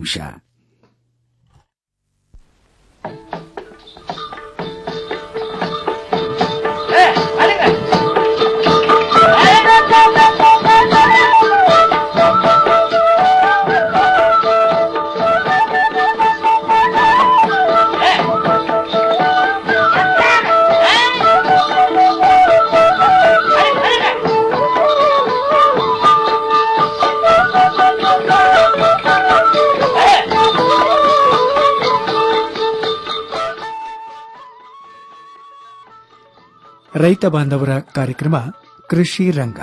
ನಿಮಿಷ ರೈತ ಬಾಂಧವರ ಕಾರ್ಯಕ್ರಮ ಕೃಷಿ ರಂಗ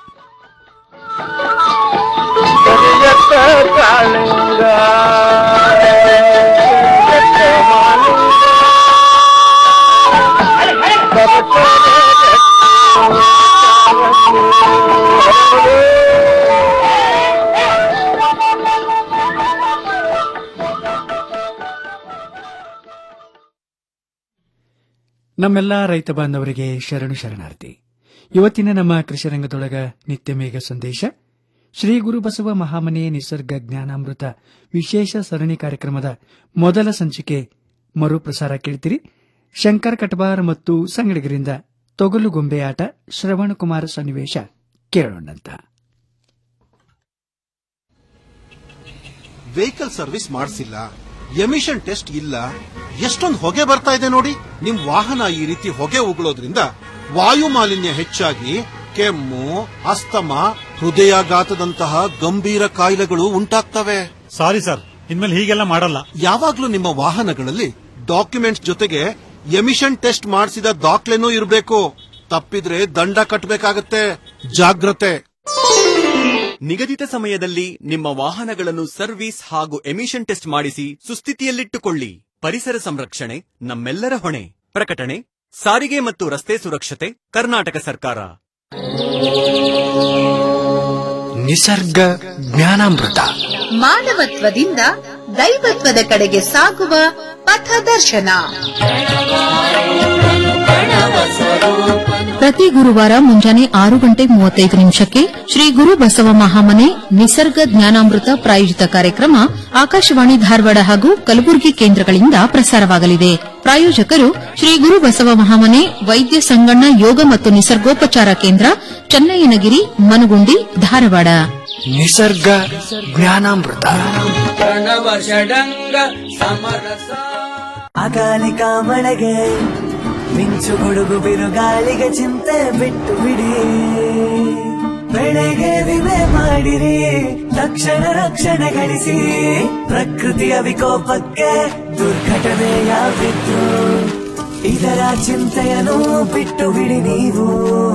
ನಮ್ಮೆಲ್ಲ ರೈತ ಬಾಂಧವರಿಗೆ ಶರಣು ಶರಣಾರ್ಥಿ ಇವತ್ತಿನ ನಮ್ಮ ಕೃಷಿ ರಂಗದೊಳಗ ನಿತ್ಯ ಮೇಘ ಸಂದೇಶ ಶ್ರೀ ಗುರು ಬಸವ ಮಹಾಮನೆ ನಿಸರ್ಗ ಜ್ಞಾನಾಮೃತ ವಿಶೇಷ ಸರಣಿ ಕಾರ್ಯಕ್ರಮದ ಮೊದಲ ಸಂಚಿಕೆ ಮರುಪ್ರಸಾರ ಕೇಳ್ತೀರಿ ಶಂಕರ್ ಕಟಬಾರ್ ಮತ್ತು ಸಂಗಡಿಗರಿಂದ ತೊಗಲು ಗೊಂಬೆ ಆಟ ಶ್ರವಣಕುಮಾರ ಸನ್ನಿವೇಶ ಕೇಳೋಣಂತ ವೆಹಿಕಲ್ ಸರ್ವಿಸ್ ಮಾಡಿಸಿಲ್ಲ ಎಮಿಷನ್ ಟೆಸ್ಟ್ ಇಲ್ಲ ಎಷ್ಟೊಂದು ಹೊಗೆ ಬರ್ತಾ ಇದೆ ನೋಡಿ ನಿಮ್ ವಾಹನ ಈ ರೀತಿ ಹೊಗೆ ಉಗುಳೋದ್ರಿಂದ ವಾಯು ಮಾಲಿನ್ಯ ಹೆಚ್ಚಾಗಿ ಕೆಮ್ಮು ಅಸ್ತಮ ಹೃದಯಾಘಾತದಂತಹ ಗಂಭೀರ ಕಾಯಿಲೆಗಳು ಉಂಟಾಗ್ತವೆ ಸಾರಿ ಸರ್ ಇನ್ಮೇಲೆ ಹೀಗೆಲ್ಲ ಮಾಡಲ್ಲ ಯಾವಾಗ್ಲೂ ನಿಮ್ಮ ವಾಹನಗಳಲ್ಲಿ ಡಾಕ್ಯುಮೆಂಟ್ಸ್ ಜೊತೆಗೆ ಎಮಿಷನ್ ಟೆಸ್ಟ್ ಮಾಡಿಸಿದ ದಾಖಲೆನೂ ಇರಬೇಕು ತಪ್ಪಿದ್ರೆ ದಂಡ ಕಟ್ಟಬೇಕಾಗತ್ತೆ ಜಾಗ್ರತೆ ನಿಗದಿತ ಸಮಯದಲ್ಲಿ ನಿಮ್ಮ ವಾಹನಗಳನ್ನು ಸರ್ವಿಸ್ ಹಾಗೂ ಎಮಿಷನ್ ಟೆಸ್ಟ್ ಮಾಡಿಸಿ ಸುಸ್ಥಿತಿಯಲ್ಲಿಟ್ಟುಕೊಳ್ಳಿ ಪರಿಸರ ಸಂರಕ್ಷಣೆ ನಮ್ಮೆಲ್ಲರ ಹೊಣೆ ಪ್ರಕಟಣೆ ಸಾರಿಗೆ ಮತ್ತು ರಸ್ತೆ ಸುರಕ್ಷತೆ ಕರ್ನಾಟಕ ಸರ್ಕಾರ ನಿಸರ್ಗ ಜ್ಞಾನಾಮೃತ ಮಾನವತ್ವದಿಂದ ದೈವತ್ವದ ಕಡೆಗೆ ಸಾಗುವ ಪಥದರ್ಶನ ಪ್ರತಿ ಗುರುವಾರ ಮುಂಜಾನೆ ಆರು ಗಂಟೆ ಮೂವತ್ತೈದು ನಿಮಿಷಕ್ಕೆ ಶ್ರೀ ಗುರು ಬಸವ ಮಹಾಮನೆ ನಿಸರ್ಗ ಜ್ಞಾನಾಮೃತ ಪ್ರಾಯೋಜಿತ ಕಾರ್ಯಕ್ರಮ ಆಕಾಶವಾಣಿ ಧಾರವಾಡ ಹಾಗೂ ಕಲಬುರಗಿ ಕೇಂದ್ರಗಳಿಂದ ಪ್ರಸಾರವಾಗಲಿದೆ ಪ್ರಾಯೋಜಕರು ಶ್ರೀ ಗುರು ಬಸವ ಮಹಾಮನೆ ವೈದ್ಯ ಸಂಗಣ್ಣ ಯೋಗ ಮತ್ತು ನಿಸರ್ಗೋಪಚಾರ ಕೇಂದ್ರ ಚನ್ನಯ್ಯನಗಿರಿ ಮನಗುಂಡಿ ಧಾರವಾಡ ನಿಸರ್ಗ ಜ್ಞಾನಾಮೃತ ಅಕಾಲಿಕ ಮಳೆಗೆ ಮಿಂಚು ಗುಡುಗು ಬಿರುಗಾಳಿಗೆ ಚಿಂತೆ ಬಿಟ್ಟು ಬಿಡಿ ಬೆಳೆಗೆ ವಿಮೆ ಮಾಡಿರಿ ತಕ್ಷಣ ರಕ್ಷಣೆ ಗಳಿಸಿ ಪ್ರಕೃತಿಯ ವಿಕೋಪಕ್ಕೆ ದುರ್ಘಟನೆ ಯಾವಿದ್ರು ಇದರ ಚಿಂತೆಯನ್ನು ಬಿಟ್ಟು ಬಿಡಿ ನೀವು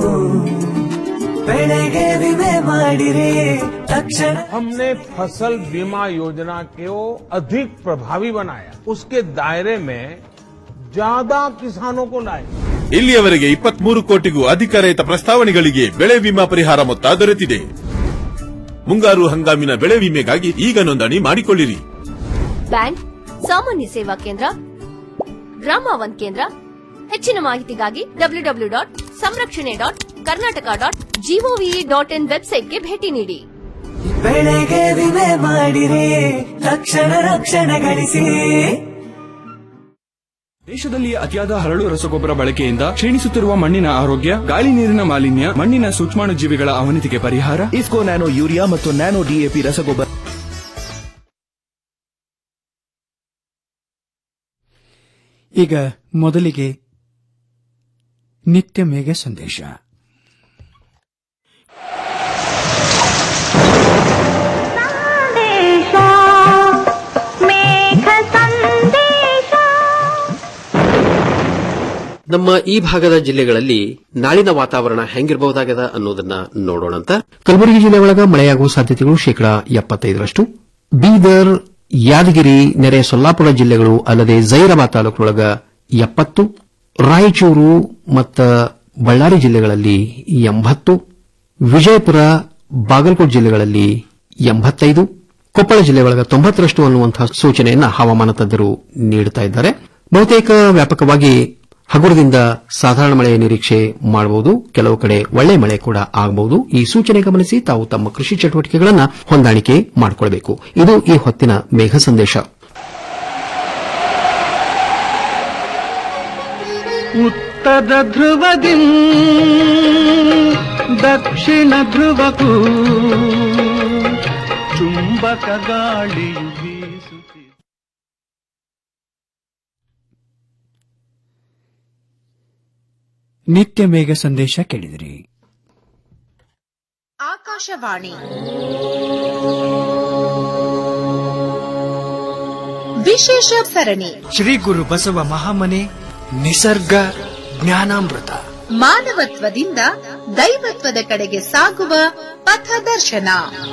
ಬೆಳೆಗೆ ವಿಮೆ ಮಾಡಿರಿ ತಕ್ಷಣ हमने फसल बीमा योजना को अधिक प्रभावी बनाया उसके दायरे में ज्यादा किसानों को लाए ಇಲ್ಲಿಯವರೆಗೆ ಇಪ್ಪತ್ಮೂರು ಕೋಟಿಗೂ ಅಧಿಕ ರೈತ ಪ್ರಸ್ತಾವನೆಗಳಿಗೆ ಬೆಳೆ ವಿಮಾ ಪರಿಹಾರ ಮೊತ್ತ ದೊರೆತಿದೆ ಮುಂಗಾರು ಹಂಗಾಮಿನ ಬೆಳೆ ವಿಮೆಗಾಗಿ ಈಗ ನೋಂದಣಿ ಮಾಡಿಕೊಳ್ಳಿರಿ ಬ್ಯಾಂಕ್ ಸಾಮಾನ್ಯ ಸೇವಾ ಕೇಂದ್ರ ಗ್ರಾಮ ಒನ್ ಕೇಂದ್ರ ಹೆಚ್ಚಿನ ಮಾಹಿತಿಗಾಗಿ W W dot Samrakshane dot Karnataka dot gov dot in ವೆಬ್ಸೈಟ್ಗೆ ಭೇಟಿ ನೀಡಿ ಬೆಳೆಗೆ ವಿಮೆ ಮಾಡಿರಿ ತಕ್ಷಣ ರಕ್ಷಣೆ ಗಳಿಸಿ ದೇಶದಲ್ಲಿ ಅತಿಯಾದ ಹರಳು ರಸಗೊಬ್ಬರ ಬಳಕೆಯಿಂದ ಕ್ಷೀಣಿಸುತ್ತಿರುವ ಮಣ್ಣಿನ ಆರೋಗ್ಯ ಗಾಳಿ ನೀರಿನ ಮಾಲಿನ್ಯ ಮಣ್ಣಿನ ಸೂಕ್ಷ್ಮಾಣು ಜೀವಿಗಳ ಅವನತಿಗೆ ಪರಿಹಾರ ಇಫ್ಕೋ ನ್ಯಾನೋ ಯೂರಿಯಾ ಮತ್ತು ನ್ಯಾನೋ ಡಿಎಪಿ ರಸಗೊಬ್ಬರ ಈಗ ಮೊದಲಿಗೆ ನಿತ್ಯ ಮೇಘ ಸಂದೇಶ ನಮ್ಮ ಈ ಭಾಗದ ಜಿಲ್ಲೆಗಳಲ್ಲಿ ನಾಳಿನ ವಾತಾವರಣ ಹೆಂಗಿರಬಹುದಾಗದ ಅನ್ನೋದನ್ನ ನೋಡೋಣಂತ ಕಲಬುರಗಿ ಜಿಲ್ಲೆ ಒಳಗ ಮಳೆಯಾಗುವ ಸಾಧ್ಯತೆಗಳು ಶೇಕಡಾ ಎಪ್ಪತ್ತೈದರಷ್ಟು ಬೀದರ್ ಯಾದಗಿರಿ ನೆರೆ ಸೊಲ್ಲಾಪುರ ಜಿಲ್ಲೆಗಳು ಅಲ್ಲದೆ ಜೈರಾಬಾದ್ ತಾಲೂಕಿನೊಳಗ ಎಪ್ಪತ್ತು ರಾಯಚೂರು ಮತ್ತು ಬಳ್ಳಾರಿ ಜಿಲ್ಲೆಗಳಲ್ಲಿ ಎಂಬತ್ತು ವಿಜಯಪುರ ಬಾಗಲಕೋಟೆ ಜಿಲ್ಲೆಗಳಲ್ಲಿ ಎಂಬತ್ತೈದು ಕೊಪ್ಪಳ ಜಿಲ್ಲೆ ಒಳಗ ತೊಂಬತ್ತರಷ್ಟು ಅನ್ನುವಂತಹ ಸೂಚನೆಯನ್ನ ಹವಾಮಾನ ತಜ್ಞರು ನೀಡುತ್ತಾ ಇದ್ದಾರೆ ಬಹುತೇಕ ವ್ಯಾಪಕವಾಗಿ ಹಗುರದಿಂದ ಸಾಧಾರಣ ಮಳೆಯ ನಿರೀಕ್ಷೆ ಮಾಡಬಹುದು ಕೆಲವು ಕಡೆ ಒಳ್ಳೆ ಮಳೆ ಕೂಡ ಆಗಬಹುದು ಈ ಸೂಚನೆ ಗಮನಿಸಿ ತಾವು ತಮ್ಮ ಕೃಷಿ ಚಟುವಟಿಕೆಗಳನ್ನು ಹೊಂದಾಣಿಕೆ ಮಾಡಿಕೊಳ್ಳಬೇಕು ಇದು ಈ ಹೊತ್ತಿನ ಮೇಘ ಸಂದೇಶ ಉತ್ತರ ಧ್ರುವದಿ ದಕ್ಷಿಣ ಧ್ರುವಕ್ಕೂ ಚುಂಬಕ ಗಾಳಿಯು ಬೀಸುತ್ತಿದೆ ನಿತ್ಯ ಮೇಘ ಸಂದೇಶ ಕೇಳಿದಿರಿ ಆಕಾಶವಾಣಿ ವಿಶೇಷ ಸರಣಿ ಶ್ರೀ ಗುರು ಬಸವ ಮಹಾಮನೆ ನಿಸರ್ಗ ಜ್ಞಾನಾಮೃತ ಮಾನವತ್ವದಿಂದ ದೈವತ್ವದ ಕಡೆಗೆ ಸಾಗುವ ಪಥದರ್ಶನ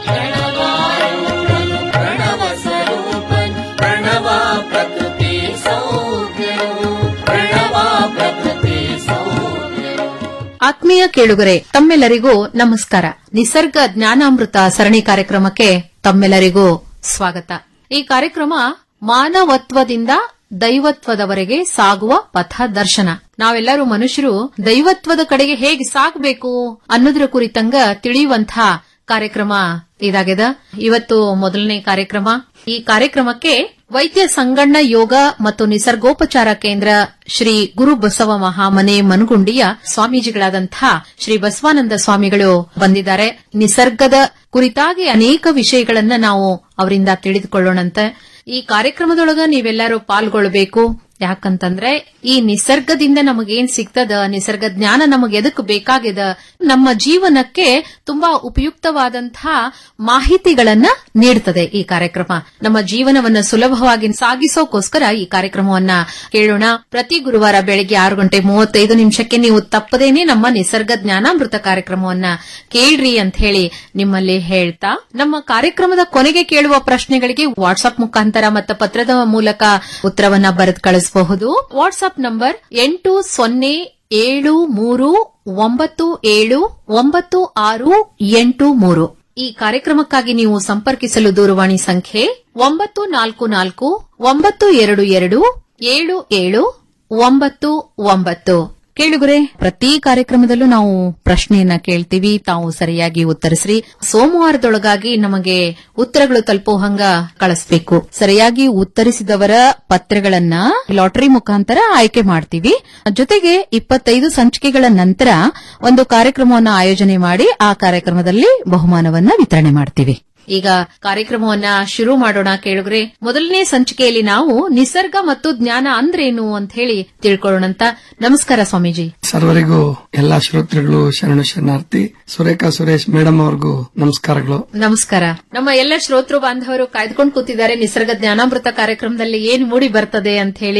ಆತ್ಮೀಯ ಕೇಳುಗರೆ ತಮ್ಮೆಲ್ಲರಿಗೂ ನಮಸ್ಕಾರ ನಿಸರ್ಗ ಜ್ಞಾನಾಮೃತ ಸರಣಿ ಕಾರ್ಯಕ್ರಮಕ್ಕೆ ತಮ್ಮೆಲ್ಲರಿಗೂ ಸ್ವಾಗತ ಈ ಕಾರ್ಯಕ್ರಮ ಮಾನವತ್ವದಿಂದ ದೈವತ್ವದವರೆಗೆ ಸಾಗುವ ಪಥದರ್ಶನ ನಾವೆಲ್ಲರೂ ಮನುಷ್ಯರು ದೈವತ್ವದ ಕಡೆಗೆ ಹೇಗೆ ಸಾಗಬೇಕು ಅನ್ನೋದ್ರ ಕುರಿತಂಗ ತಿಳಿಯುವಂತಹ ಕಾರ್ಯಕ್ರಮ ಇದಾಗ್ಯದ ಇವತ್ತು ಮೊದಲನೇ ಕಾರ್ಯಕ್ರಮ ಈ ಕಾರ್ಯಕ್ರಮಕ್ಕೆ ವೈದ್ಯ ಸಂಗಣ್ಣ ಯೋಗ ಮತ್ತು ನಿಸರ್ಗೋಪಚಾರ ಕೇಂದ್ರ ಶ್ರೀ ಗುರು ಬಸವ ಮಹಾಮನೆ ಮನಗುಂಡಿಯ ಸ್ವಾಮೀಜಿಗಳಾದಂತಹ ಶ್ರೀ ಬಸವಾನಂದ ಸ್ವಾಮಿಗಳು ಬಂದಿದ್ದಾರೆ ನಿಸರ್ಗದ ಕುರಿತಾಗಿ ಅನೇಕ ವಿಷಯಗಳನ್ನ ನಾವು ಅವರಿಂದ ತಿಳಿದುಕೊಳ್ಳೋಣಂತೆ ಈ ಕಾರ್ಯಕ್ರಮದೊಳಗ ನೀವೆಲ್ಲರೂ ಪಾಲ್ಗೊಳ್ಳಬೇಕು ಯಾಕಂತಂದ್ರೆ ಈ ನಿಸರ್ಗದಿಂದ ನಮಗೇನ್ ಸಿಗ್ತದ ನಿಸರ್ಗ ಜ್ಞಾನ ನಮಗೆ ಎದಕ್ ಬೇಕಾಗ್ಯದ ನಮ್ಮ ಜೀವನಕ್ಕೆ ತುಂಬಾ ಉಪಯುಕ್ತವಾದಂತಹ ಮಾಹಿತಿಗಳನ್ನ ನೀಡುತ್ತದೆ ಈ ಕಾರ್ಯಕ್ರಮ ನಮ್ಮ ಜೀವನವನ್ನ ಸುಲಭವಾಗಿ ಸಾಗಿಸೋಕೋಸ್ಕರ ಈ ಕಾರ್ಯಕ್ರಮವನ್ನ ಕೇಳೋಣ ಪ್ರತಿ ಗುರುವಾರ ಬೆಳಗ್ಗೆ ಆರು ಗಂಟೆ ಮೂವತ್ತೈದು ನಿಮಿಷಕ್ಕೆ ನೀವು ತಪ್ಪದೇನೆ ನಮ್ಮ ನಿಸರ್ಗ ಜ್ಞಾನಾಮೃತ ಕಾರ್ಯಕ್ರಮವನ್ನ ಕೇಳ್ರಿ ಅಂತ ಹೇಳಿ ನಿಮ್ಮಲ್ಲಿ ಹೇಳ್ತಾ ನಮ್ಮ ಕಾರ್ಯಕ್ರಮದ ಕೊನೆಗೆ ಕೇಳುವ ಪ್ರಶ್ನೆಗಳಿಗೆ ವಾಟ್ಸ್ಆಪ್ ಮುಖಾಂತರ ಮತ್ತು ಪತ್ರದ ಮೂಲಕ ಉತ್ತರವನ್ನ ಬರೆದು ಕಳಿಸಬಹುದು ವಾಟ್ಸ್ಆಪ್ ನಂಬರ್ ಎಂಟು ಸೊನ್ನೆ ಏಳು ಮೂರು ಒಂಬತ್ತು ಏಳು ಒಂಬತ್ತು ಆರು ಎಂಟು ಮೂರು ಈ ಕಾರ್ಯಕ್ರಮಕ್ಕಾಗಿ ನೀವು ಸಂಪರ್ಕಿಸಲು ದೂರವಾಣಿ ಸಂಖ್ಯೆ ಒಂಬತ್ತು ನಾಲ್ಕು ನಾಲ್ಕು ಒಂಬತ್ತು ಎರಡು ಎರಡು ಏಳು ಏಳು ಒಂಬತ್ತು ಒಂಬತ್ತು ಕೇಳುಗರೆ ಪ್ರತಿ ಕಾರ್ಯಕ್ರಮದಲ್ಲೂ ನಾವು ಪ್ರಶ್ನೆಯನ್ನ ಕೇಳ್ತೀವಿ ತಾವು ಸರಿಯಾಗಿ ಉತ್ತರಿಸ್ರಿ ಸೋಮವಾರದೊಳಗಾಗಿ ನಮಗೆ ಉತ್ತರಗಳು ತಲುಪೋ ಹಂಗ ಕಳಿಸ್ಬೇಕು ಸರಿಯಾಗಿ ಉತ್ತರಿಸಿದವರ ಪತ್ರಗಳನ್ನ ಲಾಟರಿ ಮುಖಾಂತರ ಆಯ್ಕೆ ಮಾಡ್ತೀವಿ ಜೊತೆಗೆ ಇಪ್ಪತ್ತೈದು ಸಂಚಿಕೆಗಳ ನಂತರ ಒಂದು ಕಾರ್ಯಕ್ರಮವನ್ನ ಆಯೋಜನೆ ಮಾಡಿ ಆ ಕಾರ್ಯಕ್ರಮದಲ್ಲಿ ಬಹುಮಾನವನ್ನ ವಿತರಣೆ ಮಾಡ್ತೀವಿ ಈಗ ಕಾರ್ಯಕ್ರಮವನ್ನ ಶುರು ಮಾಡೋಣ ಕೇಳುಗ್ರೆ ಮೊದಲನೇ ಸಂಚಿಕೆಯಲ್ಲಿ ನಾವು ನಿಸರ್ಗ ಮತ್ತು ಜ್ಞಾನ ಅಂದ್ರೇನು ಅಂತ ಹೇಳಿ ತಿಳ್ಕೊಳ್ಳೋಣಂತ ನಮಸ್ಕಾರ ಸ್ವಾಮೀಜಿ ಸರ್ವರಿಗೂ ಎಲ್ಲಾ ಶ್ರೋತೃಗಳು ಶರಣು ಶರಣಾರ್ಥಿ ಸುರೇಖಾ ಸುರೇಶ್ ಮೇಡಮ್ ಅವ್ರಿಗೂ ನಮಸ್ಕಾರಗಳು ನಮಸ್ಕಾರ ನಮ್ಮ ಎಲ್ಲ ಶ್ರೋತೃ ಬಾಂಧವರು ಕಾಯ್ದುಕೊಂಡು ಕೂತಿದ್ದಾರೆ ನಿಸರ್ಗ ಜ್ಞಾನಾಮೃತ ಕಾರ್ಯಕ್ರಮದಲ್ಲಿ ಏನ್ ಮೂಡಿ ಬರ್ತದೆ ಅಂತ ಹೇಳಿ